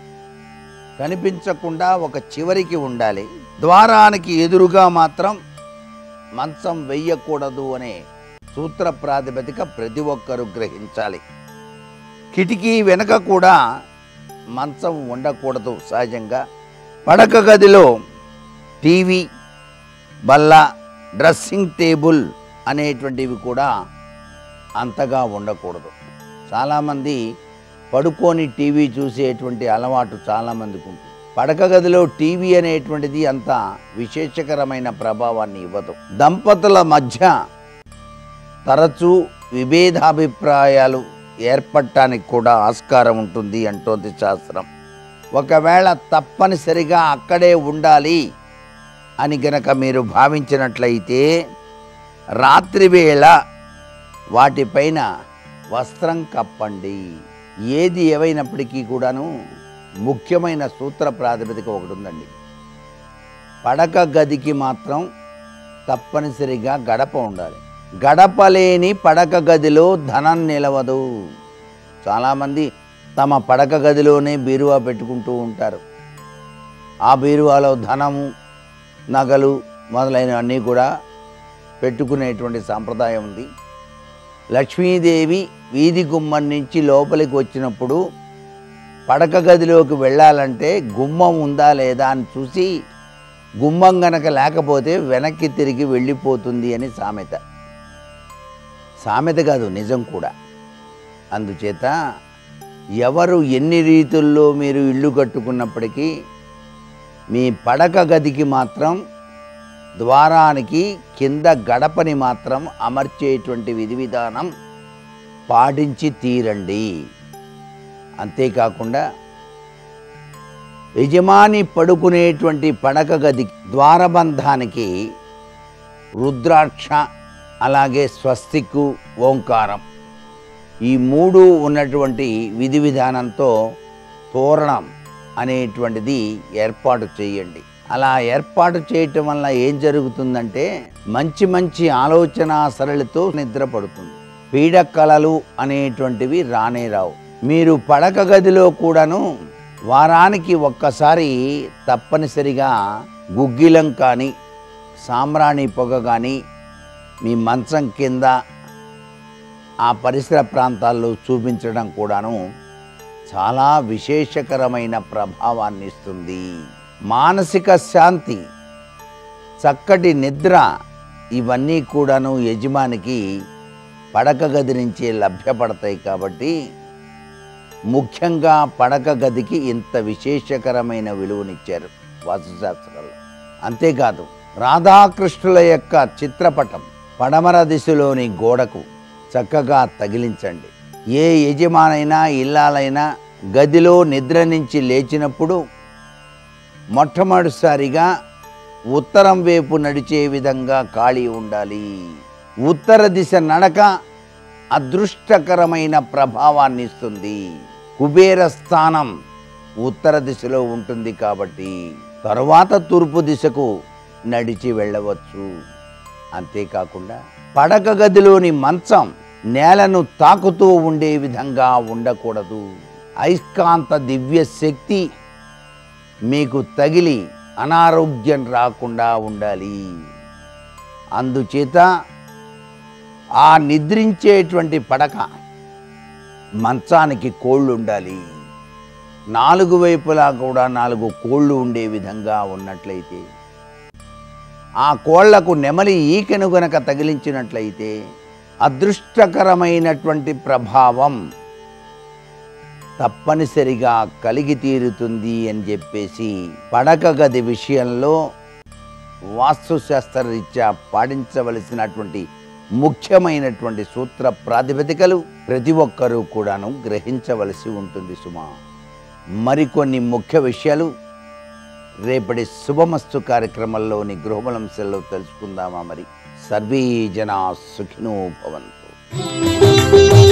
కనిపించకుండా ఒక చివరికి ఉండాలి ద్వారానికి ఎదురుగా మాత్రం మంచం వెయ్యకూడదు అనే సూత్ర ప్రాతిపదిక ప్రతి ఒక్కరూ గ్రహించాలి కిటికీ వెనక కూడా మంచం ఉండకూడదు సహజంగా పడక గదిలో టీవీ బల్ల డ్రెస్సింగ్ టేబుల్ అనేటువంటివి కూడా అంతగా ఉండకూడదు చాలామంది పడుకొని టీవీ చూసేటువంటి అలవాటు చాలామందికి ఉంటుంది పడక గదిలో టీవీ అనేటువంటిది అంత విశేషకరమైన ప్రభావాన్ని ఇవ్వదు దంపతుల మధ్య తరచూ విభేదాభిప్రాయాలు ఏర్పడటానికి కూడా ఆస్కారం ఉంటుంది అంటోంది శాస్త్రం ఒకవేళ తప్పనిసరిగా అక్కడే ఉండాలి అని గనక మీరు భావించినట్లయితే రాత్రివేళ వాటిపైన వస్త్రం కప్పండి ఏది ఏవైనప్పటికీ కూడాను ముఖ్యమైన సూత్ర ప్రాతిపదిక ఒకటి ఉందండి పడక గదికి మాత్రం తప్పనిసరిగా గడప ఉండాలి గడప లేని పడక గదిలో ధనం నిలవదు చాలామంది తమ పడక గదిలోనే బీరువా పెట్టుకుంటూ ఉంటారు ఆ బీరువాలో ధనము నగలు మొదలైనవన్నీ కూడా పెట్టుకునేటువంటి సాంప్రదాయం ఉంది లక్ష్మీదేవి వీధి గుమ్మం నుంచి లోపలికి వచ్చినప్పుడు పడక గదిలోకి వెళ్ళాలంటే గుమ్మం ఉందా లేదా అని చూసి గుమ్మం గనక లేకపోతే వెనక్కి తిరిగి వెళ్ళిపోతుంది అని సామెత సామెత కాదు నిజం కూడా అందుచేత ఎవరు ఎన్ని రీతుల్లో మీరు ఇల్లు కట్టుకున్నప్పటికీ మీ పడక గదికి మాత్రం ద్వారానికి కింద గడపని మాత్రం అమర్చేటువంటి విధి విధానం పాటించి తీరండి అంతేకాకుండా యజమాని పడుకునేటువంటి పడక గది ద్వారబంధానికి రుద్రాక్ష అలాగే స్వస్తికు ఓంకారం ఈ మూడు ఉన్నటువంటి విధి విధానంతో తోరణం అనేటువంటిది ఏర్పాటు చేయండి అలా ఏర్పాటు చేయటం వల్ల ఏం జరుగుతుందంటే మంచి మంచి ఆలోచన సరళితో నిద్ర పడుతుంది పీడ కళలు అనేటువంటివి రానే రావు మీరు పడక గదిలో కూడాను వారానికి ఒక్కసారి తప్పనిసరిగా గుగ్గిలం కానీ సాంబ్రాణి పొగ కానీ మీ మంచం కింద ఆ పరిసర ప్రాంతాల్లో చూపించడం కూడాను చాలా విశేషకరమైన ప్రభావాన్ని ఇస్తుంది మానసిక శాంతి చక్కటి నిద్ర ఇవన్నీ కూడాను యజమానికి పడక గది నుంచే లభ్యపడతాయి కాబట్టి ముఖ్యంగా పడక గదికి ఇంత విశేషకరమైన విలువనిచ్చారు వాస్తుశాస్త్రంలో అంతేకాదు రాధాకృష్ణుల యొక్క చిత్రపటం పడమర దిశలోని గోడకు చక్కగా తగిలించండి ఏ యజమానైనా ఇల్లాలైనా గదిలో నిద్ర నుంచి లేచినప్పుడు మొట్టమొదటిసారిగా ఉత్తరం వైపు నడిచే విధంగా ఖాళీ ఉండాలి ఉత్తర దిశ నడక అదృష్టకరమైన ప్రభావాన్ని ఇస్తుంది కుబేర స్థానం ఉత్తర దిశలో ఉంటుంది కాబట్టి తరువాత తూర్పు దిశకు నడిచి వెళ్ళవచ్చు అంతేకాకుండా పడక గదిలోని మంచం నేలను తాకుతూ ఉండే విధంగా ఉండకూడదు అయస్కాంత దివ్య శక్తి మీకు తగిలి అనారోగ్యం రాకుండా ఉండాలి అందుచేత ఆ నిద్రించేటువంటి పడక మంచానికి కోళ్ళు ఉండాలి నాలుగు వైపులా కూడా నాలుగు కోళ్ళు ఉండే విధంగా ఉన్నట్లయితే ఆ కోళ్లకు నెమలి ఈకెను గనక తగిలించినట్లయితే అదృష్టకరమైనటువంటి ప్రభావం తప్పనిసరిగా కలిగి తీరుతుంది అని చెప్పేసి పడక గది విషయంలో వాస్తుశాస్త్రరీత్యా పాటించవలసినటువంటి ముఖ్యమైనటువంటి సూత్ర ప్రాతిపదికలు ప్రతి ఒక్కరూ కూడాను గ్రహించవలసి ఉంటుంది సుమా మరికొన్ని ముఖ్య విషయాలు రేపటి శుభమస్తు కార్యక్రమంలోని గృహబలంశంలో తెలుసుకుందామా మరి సర్వే జనా సుఖినో భవంతు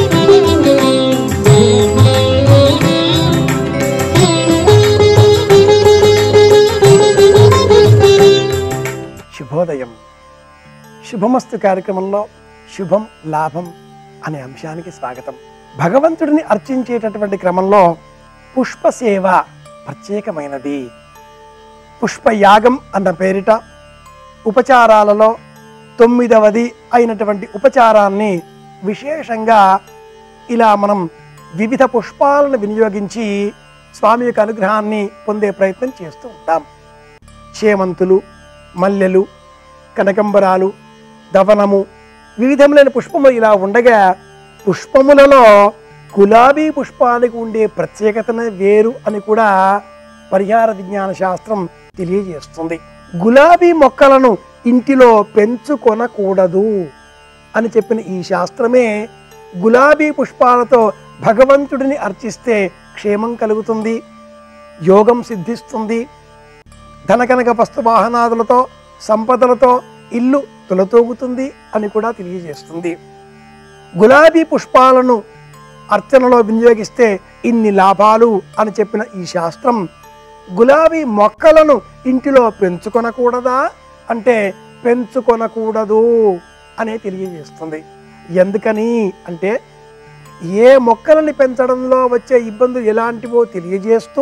శుభోదయం శుభమస్తు కార్యక్రమంలో శుభం లాభం అనే అంశానికి స్వాగతం భగవంతుడిని అర్చించేటటువంటి క్రమంలో పుష్పసేవ ప్రత్యేకమైనది పుష్పయాగం అన్న పేరిట ఉపచారాలలో తొమ్మిదవది అయినటువంటి ఉపచారాన్ని విశేషంగా ఇలా మనం వివిధ పుష్పాలను వినియోగించి స్వామి యొక్క అనుగ్రహాన్ని పొందే ప్రయత్నం చేస్తూ ఉంటాం చేమంతులు మల్లెలు కనకంబరాలు దవనము వివిధములైన పుష్పములు ఇలా ఉండగా పుష్పములలో గులాబీ పుష్పాలకు ఉండే ప్రత్యేకతనే వేరు అని కూడా పరిహార విజ్ఞాన శాస్త్రం తెలియజేస్తుంది గులాబీ మొక్కలను ఇంటిలో పెంచుకొనకూడదు అని చెప్పిన ఈ శాస్త్రమే గులాబీ పుష్పాలతో భగవంతుడిని అర్చిస్తే క్షేమం కలుగుతుంది యోగం సిద్ధిస్తుంది ధనకనక వస్తు వాహనాదులతో సంపదలతో ఇల్లు తొలతూగుతుంది అని కూడా తెలియజేస్తుంది గులాబీ పుష్పాలను అర్చనలో వినియోగిస్తే ఇన్ని లాభాలు అని చెప్పిన ఈ శాస్త్రం గులాబీ మొక్కలను ఇంటిలో పెంచుకొనకూడదా అంటే పెంచుకొనకూడదు అనే తెలియజేస్తుంది ఎందుకని అంటే ఏ మొక్కలని పెంచడంలో వచ్చే ఇబ్బందులు ఎలాంటివో తెలియజేస్తూ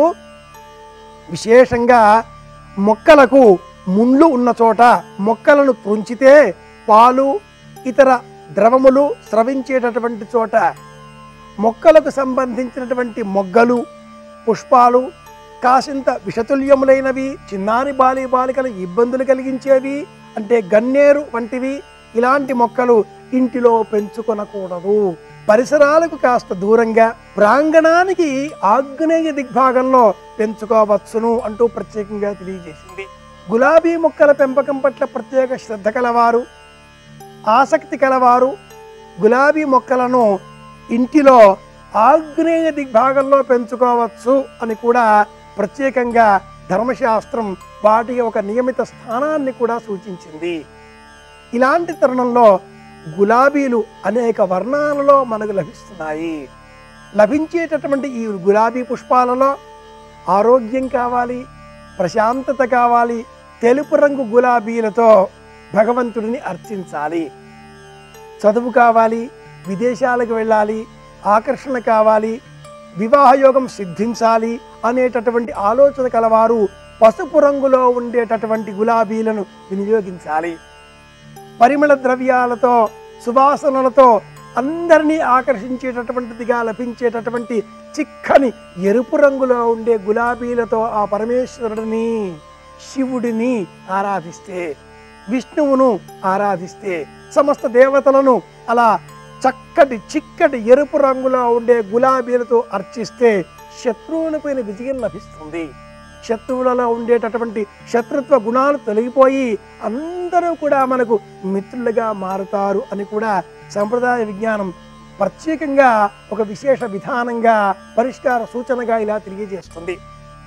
విశేషంగా మొక్కలకు ముండ్లు ఉన్న చోట మొక్కలను తుంచితే పాలు ఇతర ద్రవములు స్రవించేటటువంటి చోట మొక్కలకు సంబంధించినటువంటి మొగ్గలు పుష్పాలు కాసింత విషతుల్యములైనవి చిన్నారి బాలి బాలికలు ఇబ్బందులు కలిగించేవి అంటే గన్నేరు వంటివి ఇలాంటి మొక్కలు ఇంటిలో పెంచుకొనకూడదు పరిసరాలకు కాస్త దూరంగా ప్రాంగణానికి ఆగ్నేయ దిగ్భాగంలో పెంచుకోవచ్చును అంటూ ప్రత్యేకంగా తెలియజేసింది గులాబీ మొక్కల పెంపకం పట్ల ప్రత్యేక శ్రద్ధ కలవారు ఆసక్తి కలవారు గులాబీ మొక్కలను ఇంటిలో ఆగ్నేయ దిగ్భాగంలో పెంచుకోవచ్చు అని కూడా ప్రత్యేకంగా ధర్మశాస్త్రం వాటికి ఒక నియమిత స్థానాన్ని కూడా సూచించింది ఇలాంటి తరుణంలో గులాబీలు అనేక వర్ణాలలో మనకు లభిస్తున్నాయి లభించేటటువంటి ఈ గులాబీ పుష్పాలలో ఆరోగ్యం కావాలి ప్రశాంతత కావాలి తెలుపు రంగు గులాబీలతో భగవంతుడిని అర్చించాలి చదువు కావాలి విదేశాలకు వెళ్ళాలి ఆకర్షణ కావాలి వివాహయోగం సిద్ధించాలి అనేటటువంటి ఆలోచన కలవారు పసుపు రంగులో ఉండేటటువంటి గులాబీలను వినియోగించాలి పరిమళ ద్రవ్యాలతో సువాసనలతో అందరినీ ఆకర్షించేటటువంటిదిగా లభించేటటువంటి చిక్కని ఎరుపు రంగులో ఉండే గులాబీలతో ఆ పరమేశ్వరుడిని శివుడిని ఆరాధిస్తే విష్ణువును ఆరాధిస్తే సమస్త దేవతలను అలా చక్కటి చిక్కటి ఎరుపు రంగులో ఉండే గులాబీలతో అర్చిస్తే శత్రువులపైన విజయం లభిస్తుంది శత్రువులలో ఉండేటటువంటి శత్రుత్వ గుణాలు తొలగిపోయి అందరూ కూడా మనకు మిత్రులుగా మారుతారు అని కూడా సంప్రదాయ విజ్ఞానం ప్రత్యేకంగా ఒక విశేష విధానంగా పరిష్కార సూచనగా ఇలా తెలియజేస్తుంది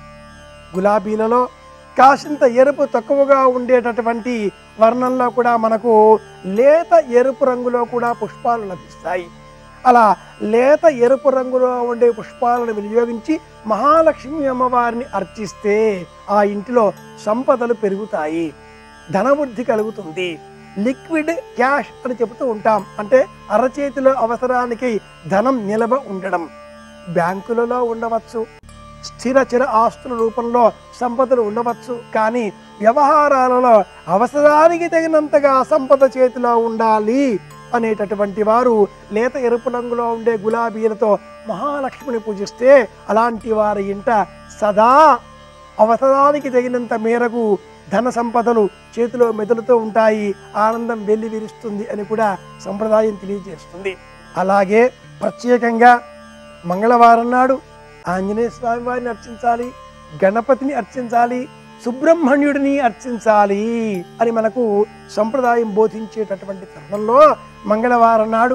గులాబీలలో కాసింత ఎరుపు తక్కువగా ఉండేటటువంటి వర్ణంలో కూడా మనకు లేత ఎరుపు రంగులో కూడా పుష్పాలు లభిస్తాయి అలా లేత ఎరుపు రంగులో ఉండే పుష్పాలను వినియోగించి మహాలక్ష్మి అమ్మవారిని అర్చిస్తే ఆ ఇంటిలో సంపదలు పెరుగుతాయి ధనవృద్ధి కలుగుతుంది లిక్విడ్ క్యాష్ అని చెబుతూ ఉంటాం అంటే అరచేతిలో అవసరానికి ధనం నిలవ ఉండడం బ్యాంకులలో ఉండవచ్చు స్థిర చిర ఆస్తుల రూపంలో సంపదలు ఉండవచ్చు కానీ వ్యవహారాలలో అవసరానికి తగినంతగా సంపద చేతిలో ఉండాలి అనేటటువంటి వారు లేత ఎరుపు రంగులో ఉండే గులాబీలతో మహాలక్ష్మిని పూజిస్తే అలాంటి వారి ఇంట సదా అవసరానికి తగినంత మేరకు ధన సంపదలు చేతిలో మెదులుతూ ఉంటాయి ఆనందం వెల్లి విరుస్తుంది అని కూడా సంప్రదాయం తెలియజేస్తుంది అలాగే ప్రత్యేకంగా మంగళవారం నాడు ఆంజనేయ స్వామి వారిని అర్చించాలి గణపతిని అర్చించాలి సుబ్రహ్మణ్యుడిని అర్చించాలి అని మనకు సంప్రదాయం బోధించేటటువంటి తరుణంలో మంగళవారం నాడు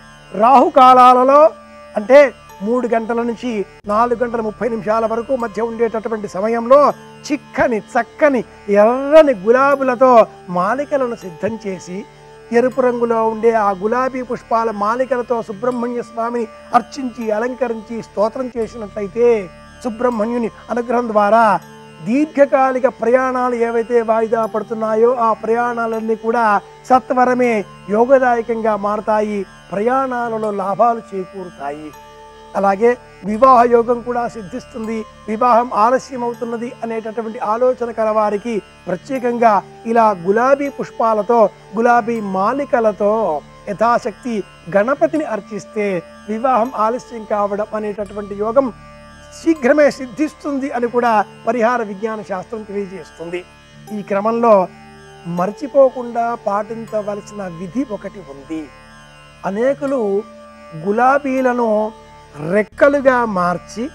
రాహుకాలాలలో అంటే మూడు గంటల నుంచి నాలుగు గంటల ముప్పై నిమిషాల వరకు మధ్య ఉండేటటువంటి సమయంలో చిక్కని చక్కని ఎర్రని గులాబీలతో మాలికలను సిద్ధం చేసి ఎరుపు రంగులో ఉండే ఆ గులాబీ పుష్పాల మాలికలతో సుబ్రహ్మణ్య స్వామిని అర్చించి అలంకరించి స్తోత్రం చేసినట్లయితే సుబ్రహ్మణ్యుని అనుగ్రహం ద్వారా దీర్ఘకాలిక ప్రయాణాలు ఏవైతే వాయిదా పడుతున్నాయో ఆ ప్రయాణాలన్నీ కూడా సత్వరమే యోగదాయకంగా మారతాయి ప్రయాణాలలో లాభాలు చేకూరుతాయి అలాగే వివాహ యోగం కూడా సిద్ధిస్తుంది వివాహం ఆలస్యం అవుతున్నది అనేటటువంటి ఆలోచన కలవారికి ప్రత్యేకంగా ఇలా గులాబీ పుష్పాలతో గులాబీ మాలికలతో యథాశక్తి గణపతిని అర్చిస్తే వివాహం ఆలస్యం కావడం అనేటటువంటి యోగం శీఘ్రమే సిద్ధిస్తుంది అని కూడా పరిహార విజ్ఞాన శాస్త్రం తెలియజేస్తుంది ఈ క్రమంలో మర్చిపోకుండా పాటించవలసిన విధి ఒకటి ఉంది అనేకులు గులాబీలను రెక్కలుగా మార్చి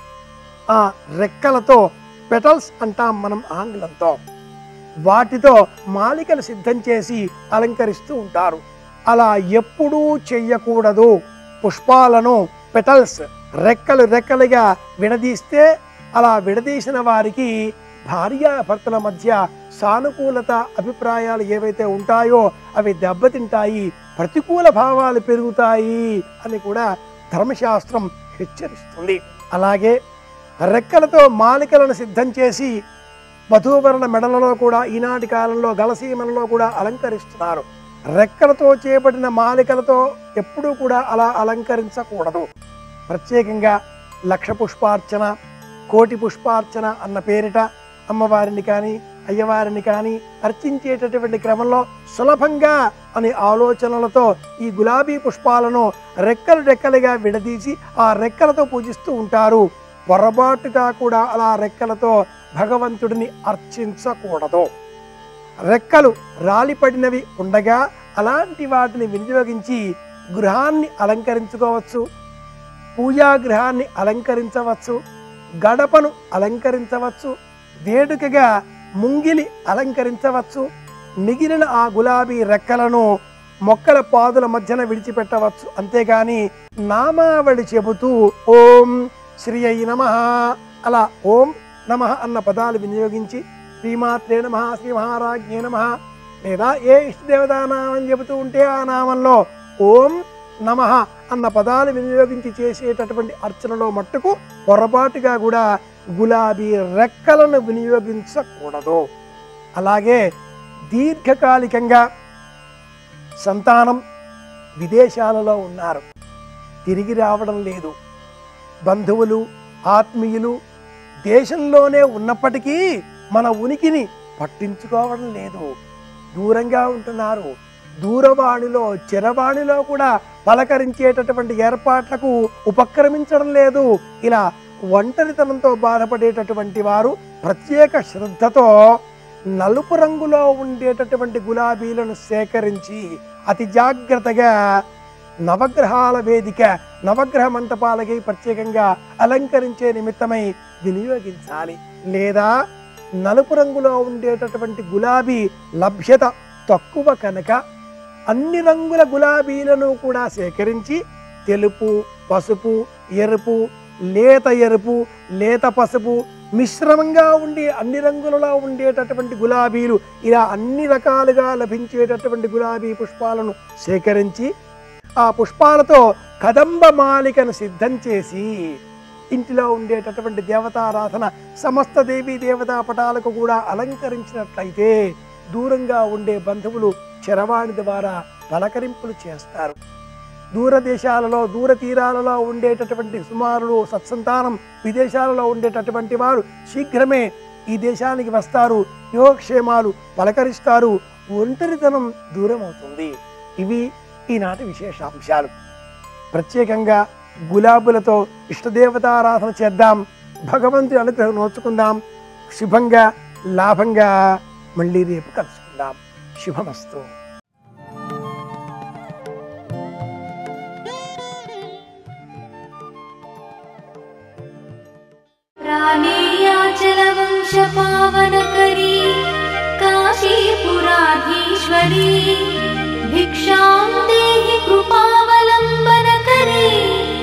ఆ రెక్కలతో పెటల్స్ అంటాం మనం ఆంగ్లంతో వాటితో మాలికలు సిద్ధం చేసి అలంకరిస్తూ ఉంటారు అలా ఎప్పుడూ చెయ్యకూడదు పుష్పాలను పెటల్స్ రెక్కలు రెక్కలుగా విడదీస్తే అలా విడదీసిన వారికి భార్యాభర్తల మధ్య సానుకూలత అభిప్రాయాలు ఏవైతే ఉంటాయో అవి దెబ్బతింటాయి ప్రతికూల భావాలు పెరుగుతాయి అని కూడా ధర్మశాస్త్రం హెచ్చరిస్తుంది అలాగే రెక్కలతో మాలికలను సిద్ధం చేసి వధూవరుల మెడలలో కూడా ఈనాటి కాలంలో గలసీమలలో కూడా అలంకరిస్తున్నారు రెక్కలతో చేపట్టిన మాలికలతో ఎప్పుడూ కూడా అలా అలంకరించకూడదు ప్రత్యేకంగా లక్ష పుష్పార్చన కోటి పుష్పార్చన అన్న పేరిట అమ్మవారిని కానీ అయ్యవారిని కానీ అర్చించేటటువంటి క్రమంలో సులభంగా అనే ఆలోచనలతో ఈ గులాబీ పుష్పాలను రెక్కలు రెక్కలుగా విడదీసి ఆ రెక్కలతో పూజిస్తూ ఉంటారు పొరపాటుగా కూడా అలా రెక్కలతో భగవంతుడిని అర్చించకూడదు రెక్కలు రాలిపడినవి ఉండగా అలాంటి వాటిని వినియోగించి గృహాన్ని అలంకరించుకోవచ్చు పూజా గృహాన్ని అలంకరించవచ్చు గడపను అలంకరించవచ్చు వేడుకగా ముంగిలి అలంకరించవచ్చు మిగిలిన ఆ గులాబీ రెక్కలను మొక్కల పాదుల మధ్యన విడిచిపెట్టవచ్చు అంతేగాని నామావళి చెబుతూ ఓం శ్రీ అయి నమ అలా ఓం నమ అన్న పదాలు వినియోగించి శ్రీమాత్రే నమ శ్రీ మహారాజ్ఞే నమ లేదా ఏ ఇష్టదేవతా నామం చెబుతూ ఉంటే ఆ నామంలో ఓం నమ అన్న పదాలు వినియోగించి చేసేటటువంటి అర్చనలో మట్టుకు పొరపాటుగా కూడా గులాబీ రెక్కలను వినియోగించకూడదు అలాగే దీర్ఘకాలికంగా సంతానం విదేశాలలో ఉన్నారు తిరిగి రావడం లేదు బంధువులు ఆత్మీయులు దేశంలోనే ఉన్నప్పటికీ మన ఉనికిని పట్టించుకోవడం లేదు దూరంగా ఉంటున్నారు దూరవాణిలో చిరవాణిలో కూడా పలకరించేటటువంటి ఏర్పాట్లకు ఉపక్రమించడం లేదు ఇలా ఒంటరితనంతో బాధపడేటటువంటి వారు ప్రత్యేక శ్రద్ధతో నలుపు రంగులో ఉండేటటువంటి గులాబీలను సేకరించి అతి జాగ్రత్తగా నవగ్రహాల వేదిక నవగ్రహ మంటపాలకి ప్రత్యేకంగా అలంకరించే నిమిత్తమై వినియోగించాలి లేదా నలుపు రంగులో ఉండేటటువంటి గులాబీ లభ్యత తక్కువ కనుక అన్ని రంగుల గులాబీలను కూడా సేకరించి తెలుపు పసుపు ఎరుపు లేత ఎరుపు లేత పసుపు మిశ్రమంగా ఉండి అన్ని రంగులలో ఉండేటటువంటి గులాబీలు ఇలా అన్ని రకాలుగా లభించేటటువంటి గులాబీ పుష్పాలను సేకరించి ఆ పుష్పాలతో కదంబ మాలికను సిద్ధం చేసి ఇంటిలో ఉండేటటువంటి దేవతారాధన సమస్త దేవీ దేవతా పటాలకు కూడా అలంకరించినట్లయితే దూరంగా ఉండే బంధువులు చరవాణి ద్వారా పలకరింపులు చేస్తారు దూర దేశాలలో దూర తీరాలలో ఉండేటటువంటి సుమారులు సత్సంతానం విదేశాలలో ఉండేటటువంటి వారు శీఘ్రమే ఈ దేశానికి వస్తారు యోగక్షేమాలు పలకరిస్తారు ఒంటరితనం దూరం అవుతుంది ఇవి ఈనాటి విశేషాంశాలు ప్రత్యేకంగా గులాబులతో ఇష్టదేవతారాధన చేద్దాం భగవంతుని అనుగ్రహం నోచుకుందాం శుభంగా లాభంగా మళ్ళీ రేపు కలుసుకుందాం శుభమస్తు प्राणेयाचलवंशपावनकरी काशीपुराधीश्वरी भिक्षां देहि कृपावलम्बनकरी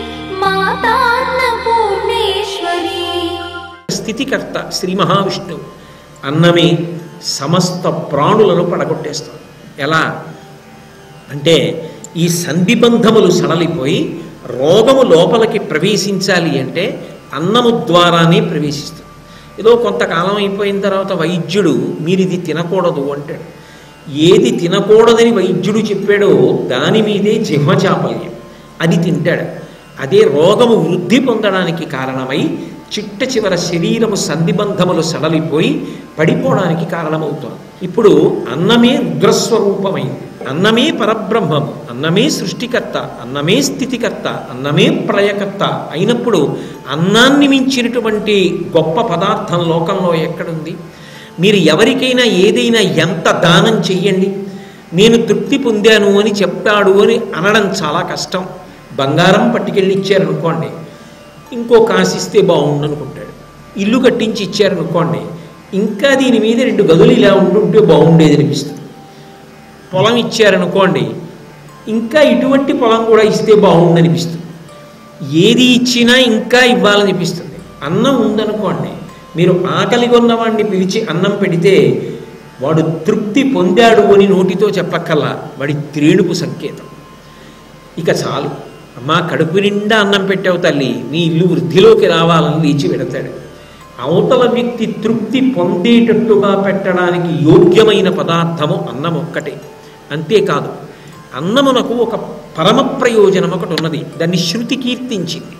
मातान्नपूर्णेश्वरी స్థితికర్త శ్రీ మహావిష్ణువు అన్నమే సమస్త ప్రాణులను పడగొట్టేస్తుంది ఎలా అంటే ఈ సంధిబంధములు సడలిపోయి రోగము లోపలికి ప్రవేశించాలి అంటే అన్నము ద్వారానే ప్రవేశిస్తుంది ఏదో కొంతకాలం అయిపోయిన తర్వాత వైద్యుడు మీరు ఇది తినకూడదు అంటాడు ఏది తినకూడదని వైద్యుడు చెప్పాడో దాని మీదే జిహ్మచాపల్యం అది తింటాడు అదే రోగము వృద్ధి పొందడానికి కారణమై చిట్ట చివర శరీరము సంధిబంధములు సడలిపోయి పడిపోవడానికి కారణమవుతోంది ఇప్పుడు అన్నమే రుద్రస్వరూపమైంది అన్నమే పరబ్రహ్మం అన్నమే సృష్టికర్త అన్నమే స్థితికర్త అన్నమే ప్రళయకర్త అయినప్పుడు అన్నాన్ని మించినటువంటి గొప్ప పదార్థం లోకంలో ఎక్కడుంది మీరు ఎవరికైనా ఏదైనా ఎంత దానం చెయ్యండి నేను తృప్తి పొందాను అని చెప్పాడు అని అనడం చాలా కష్టం బంగారం పట్టుకెళ్ళి ఇచ్చారనుకోండి ఇంకో కాసిస్తే బాగుండు అనుకుంటాడు ఇల్లు కట్టించి ఇచ్చారనుకోండి ఇంకా దీని మీద రెండు గదులు ఇలా ఉంటుంటే బాగుండేది అనిపిస్తుంది పొలం ఇచ్చారనుకోండి ఇంకా ఇటువంటి పొలం కూడా ఇస్తే బాగుండు అనిపిస్తుంది ఏది ఇచ్చినా ఇంకా ఇవ్వాలనిపిస్తుంది అన్నం ఉందనుకోండి మీరు ఆకలి ఉన్నవాడిని పిలిచి అన్నం పెడితే వాడు తృప్తి పొందాడు అని నోటితో చెప్పక్కల్లా వాడి త్రేణుపు సంకేతం ఇక చాలు అమ్మా కడుపు నిండా అన్నం పెట్టావు తల్లి నీ ఇల్లు వృద్ధిలోకి రావాలని లేచి పెడతాడు అవతల వ్యక్తి తృప్తి పొందేటట్టుగా పెట్టడానికి యోగ్యమైన పదార్థము అన్నం ఒక్కటే అంతేకాదు అన్నమునకు ఒక పరమ ప్రయోజనం ఒకటి ఉన్నది దాన్ని శృతి కీర్తించింది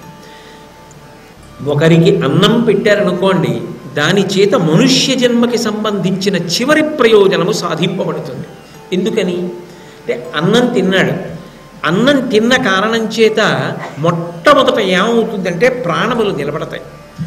ఒకరికి అన్నం పెట్టారనుకోండి దాని చేత మనుష్య జన్మకి సంబంధించిన చివరి ప్రయోజనము సాధింపబడుతుంది ఎందుకని అంటే అన్నం తిన్నాడు అన్నం తిన్న కారణం చేత మొట్టమొదట ఏమవుతుందంటే ప్రాణములు నిలబడతాయి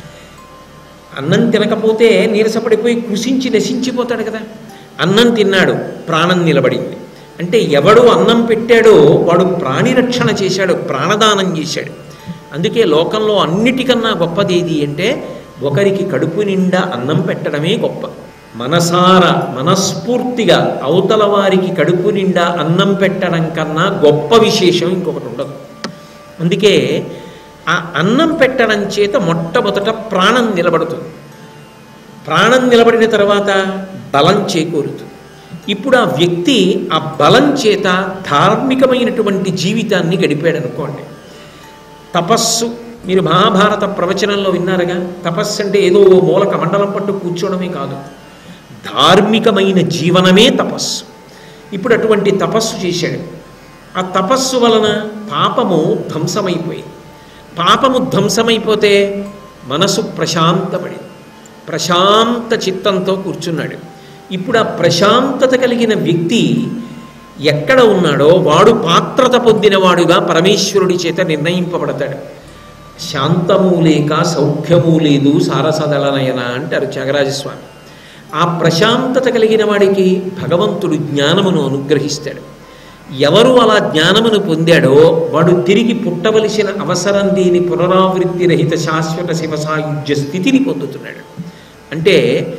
అన్నం తినకపోతే నీరసపడిపోయి కృషించి నశించిపోతాడు కదా అన్నం తిన్నాడు ప్రాణం నిలబడింది అంటే ఎవడు అన్నం పెట్టాడో వాడు ప్రాణిరక్షణ చేశాడు ప్రాణదానం చేశాడు అందుకే లోకంలో అన్నిటికన్నా గొప్పది ఏది అంటే ఒకరికి కడుపు నిండా అన్నం పెట్టడమే గొప్ప మనసార మనస్ఫూర్తిగా అవతల వారికి కడుపు నిండా అన్నం పెట్టడం కన్నా గొప్ప విశేషం ఇంకొకటి ఉండదు అందుకే ఆ అన్నం పెట్టడం చేత మొట్టమొదట ప్రాణం నిలబడుతుంది ప్రాణం నిలబడిన తర్వాత బలం చేకూరుతుంది ఇప్పుడు ఆ వ్యక్తి ఆ బలం చేత ధార్మికమైనటువంటి జీవితాన్ని గడిపాడు అనుకోండి తపస్సు మీరు మహాభారత ప్రవచనంలో విన్నారుగా తపస్సు అంటే ఏదో ఓ మూలక మండలం పట్టు కూర్చోవడమే కాదు ధార్మికమైన జీవనమే తపస్సు ఇప్పుడు అటువంటి తపస్సు చేశాడు ఆ తపస్సు వలన పాపము ధ్వంసమైపోయింది పాపము ధ్వంసమైపోతే మనసు ప్రశాంతపడింది ప్రశాంత చిత్తంతో కూర్చున్నాడు ఇప్పుడు ఆ ప్రశాంతత కలిగిన వ్యక్తి ఎక్కడ ఉన్నాడో వాడు పాత్రత పొందినవాడుగా పరమేశ్వరుడి చేత నిర్ణయింపబడతాడు శాంతము లేక సౌఖ్యము లేదు సారసదళనయన అంటారు త్యాగరాజస్వామి ఆ ప్రశాంతత కలిగిన వాడికి భగవంతుడు జ్ఞానమును అనుగ్రహిస్తాడు ఎవరు అలా జ్ఞానమును పొందాడో వాడు తిరిగి పుట్టవలసిన అవసరం దీని పునరావృత్తి రహిత శాశ్వత శివ సాయుధ్య స్థితిని పొందుతున్నాడు అంటే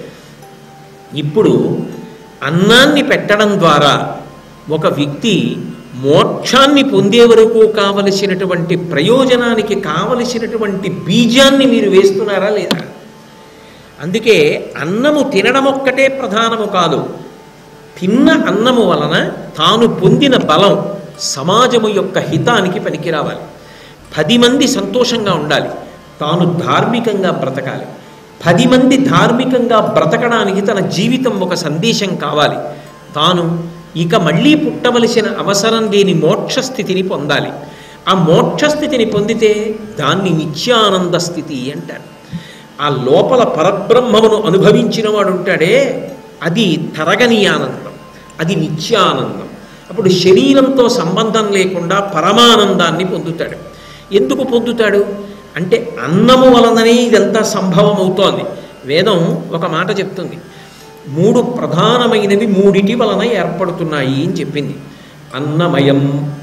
ఇప్పుడు అన్నాన్ని పెట్టడం ద్వారా ఒక వ్యక్తి మోక్షాన్ని పొందే వరకు కావలసినటువంటి ప్రయోజనానికి కావలసినటువంటి బీజాన్ని మీరు వేస్తున్నారా లేదా అందుకే అన్నము తినడం ఒక్కటే ప్రధానము కాదు తిన్న అన్నము వలన తాను పొందిన బలం సమాజము యొక్క హితానికి పనికిరావాలి పది మంది సంతోషంగా ఉండాలి తాను ధార్మికంగా బ్రతకాలి పది మంది ధార్మికంగా బ్రతకడానికి తన జీవితం ఒక సందేశం కావాలి తాను ఇక మళ్ళీ పుట్టవలసిన అవసరం లేని మోక్ష స్థితిని పొందాలి ఆ మోక్ష స్థితిని పొందితే దాన్ని నిత్యానంద స్థితి అంటారు ఆ లోపల పరబ్రహ్మమును అనుభవించిన వాడు ఉంటాడే అది తరగని ఆనందం అది నిత్యానందం అప్పుడు శరీరంతో సంబంధం లేకుండా పరమానందాన్ని పొందుతాడు ఎందుకు పొందుతాడు అంటే అన్నము వలననే ఇదంతా సంభవం అవుతోంది వేదం ఒక మాట చెప్తుంది మూడు ప్రధానమైనవి మూడిటి వలన ఏర్పడుతున్నాయి అని చెప్పింది అన్నమయం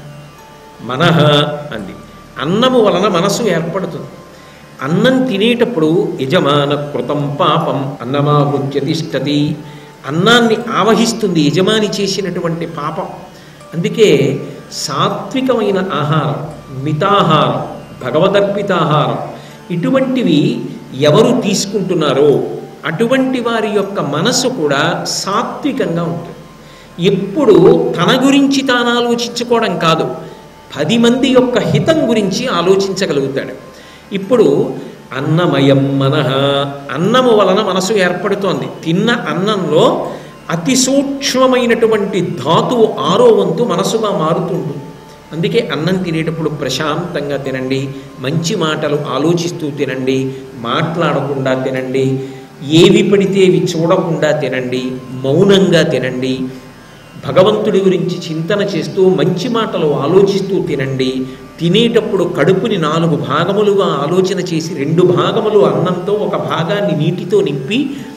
మనః అంది అన్నము వలన మనసు ఏర్పడుతుంది అన్నం తినేటప్పుడు యజమాన కృతం పాపం అన్నమావృత్య తిష్టతి అన్నాన్ని ఆవహిస్తుంది యజమాని చేసినటువంటి పాపం అందుకే సాత్వికమైన ఆహారం మితాహారం భగవదర్పితాహారం ఇటువంటివి ఎవరు తీసుకుంటున్నారో అటువంటి వారి యొక్క మనసు కూడా సాత్వికంగా ఉంటుంది ఎప్పుడు తన గురించి తాను ఆలోచించుకోవడం కాదు పది మంది యొక్క హితం గురించి ఆలోచించగలుగుతాడు ఇప్పుడు అన్నమయం మనః అన్నము వలన మనసు ఏర్పడుతోంది తిన్న అన్నంలో అతి సూక్ష్మమైనటువంటి ధాతువు ఆరో వంతు మనసుగా మారుతుంటుంది అందుకే అన్నం తినేటప్పుడు ప్రశాంతంగా తినండి మంచి మాటలు ఆలోచిస్తూ తినండి మాట్లాడకుండా తినండి ఏవి పడితే అవి చూడకుండా తినండి మౌనంగా తినండి భగవంతుడి గురించి చింతన చేస్తూ మంచి మాటలు ఆలోచిస్తూ తినండి తినేటప్పుడు కడుపుని నాలుగు భాగములుగా ఆలోచన చేసి రెండు భాగములు అన్నంతో ఒక భాగాన్ని నీటితో నింపి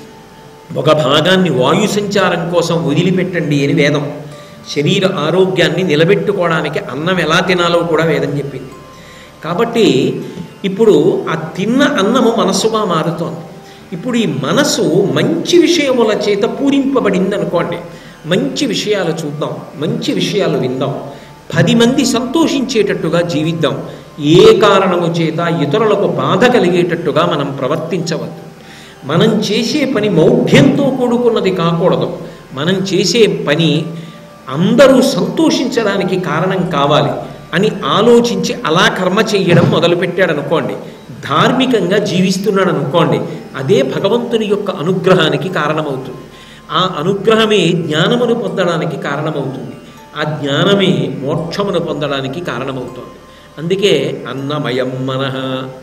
ఒక భాగాన్ని వాయు సంచారం కోసం వదిలిపెట్టండి అని వేదం శరీర ఆరోగ్యాన్ని నిలబెట్టుకోవడానికి అన్నం ఎలా తినాలో కూడా వేదం చెప్పింది కాబట్టి ఇప్పుడు ఆ తిన్న అన్నము మనస్సుగా మారుతోంది ఇప్పుడు ఈ మనసు మంచి విషయముల చేత పూరింపబడింది అనుకోండి మంచి విషయాలు చూద్దాం మంచి విషయాలు విందాం పది మంది సంతోషించేటట్టుగా జీవిద్దాం ఏ కారణము చేత ఇతరులకు బాధ కలిగేటట్టుగా మనం ప్రవర్తించవద్దు మనం చేసే పని మౌఢ్యంతో కూడుకున్నది కాకూడదు మనం చేసే పని అందరూ సంతోషించడానికి కారణం కావాలి అని ఆలోచించి అలా కర్మ చెయ్యడం మొదలుపెట్టాడు అనుకోండి ధార్మికంగా జీవిస్తున్నాడు అనుకోండి అదే భగవంతుని యొక్క అనుగ్రహానికి కారణమవుతుంది ఆ అనుగ్రహమే జ్ఞానమును పొందడానికి కారణమవుతుంది ఆ జ్ఞానమే మోక్షమును పొందడానికి కారణమవుతోంది అందుకే అన్నమయం మనః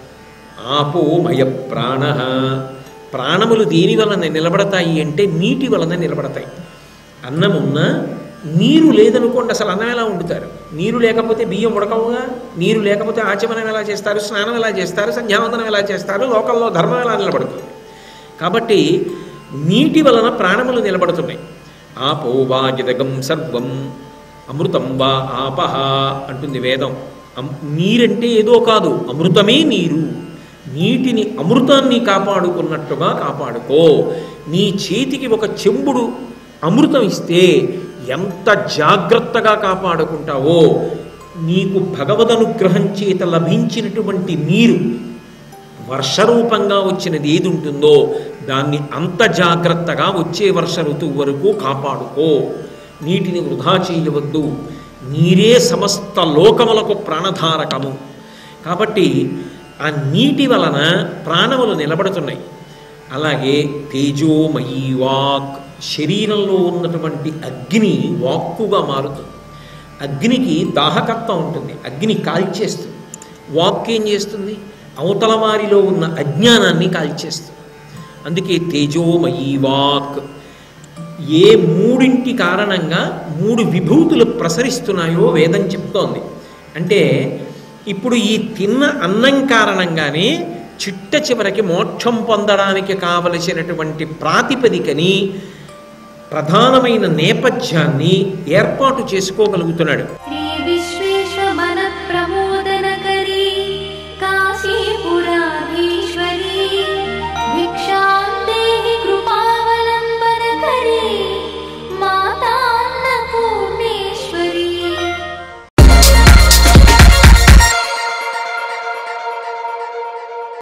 ఆపోమయ ప్రాణ ప్రాణములు దేని వలన నిలబడతాయి అంటే నీటి వలన నిలబడతాయి అన్నం ఉన్నా నీరు లేదనుకోండి అసలు అన్నం ఎలా వండుతారు నీరు లేకపోతే బియ్యం ఉడకవుగా నీరు లేకపోతే ఆచమనం ఎలా చేస్తారు స్నానం ఎలా చేస్తారు సంధ్యావందనం ఎలా చేస్తారు లోకంలో ధర్మం ఎలా నిలబడుతుంది కాబట్టి నీటి వలన ప్రాణములు నిలబడుతున్నాయి ఆపో వా జదగం సర్వం అమృతం వా ఆపహ అంటుంది వేదం అమ్- నీరంటే ఏదో కాదు అమృతమే నీరు నీటిని అమృతాన్ని కాపాడుకున్నట్టుగా కాపాడుకో నీ చేతికి ఒక చెంబుడు అమృతం ఇస్తే ఎంత జాగ్రత్తగా కాపాడుకుంటావో నీకు భగవదనుగ్రహం చేత లభించినటువంటి నీరు వర్షరూపంగా వచ్చినది ఏది ఉంటుందో దాన్ని అంత జాగ్రత్తగా వచ్చే వర్ష ఋతువు వరకు కాపాడుకో నీటిని వృధా చేయవద్దు నీరే సమస్త లోకములకు ప్రాణధారకము కాబట్టి ఆ నీటి వలన ప్రాణములు నిలబడుతున్నాయి అలాగే తేజోమయీ వాక్ శరీరంలో ఉన్నటువంటి అగ్ని వాక్కుగా మారుతుంది అగ్నికి దాహకత్వం ఉంటుంది అగ్ని కాల్చేస్తుంది వాక్ ఏం చేస్తుంది అవతల వారిలో ఉన్న అజ్ఞానాన్ని కాల్చేస్తుంది అందుకే తేజోమయీ వాక్ ఏ మూడింటి కారణంగా మూడు విభూతులు ప్రసరిస్తున్నాయో వేదం చెప్తోంది అంటే ఇప్పుడు ఈ తిన్న అన్నం కారణంగానే చిట్ట చివరికి మోక్షం పొందడానికి కావలసినటువంటి ప్రాతిపదికని ప్రధానమైన నేపథ్యాన్ని ఏర్పాటు చేసుకోగలుగుతున్నాడు శ్రీ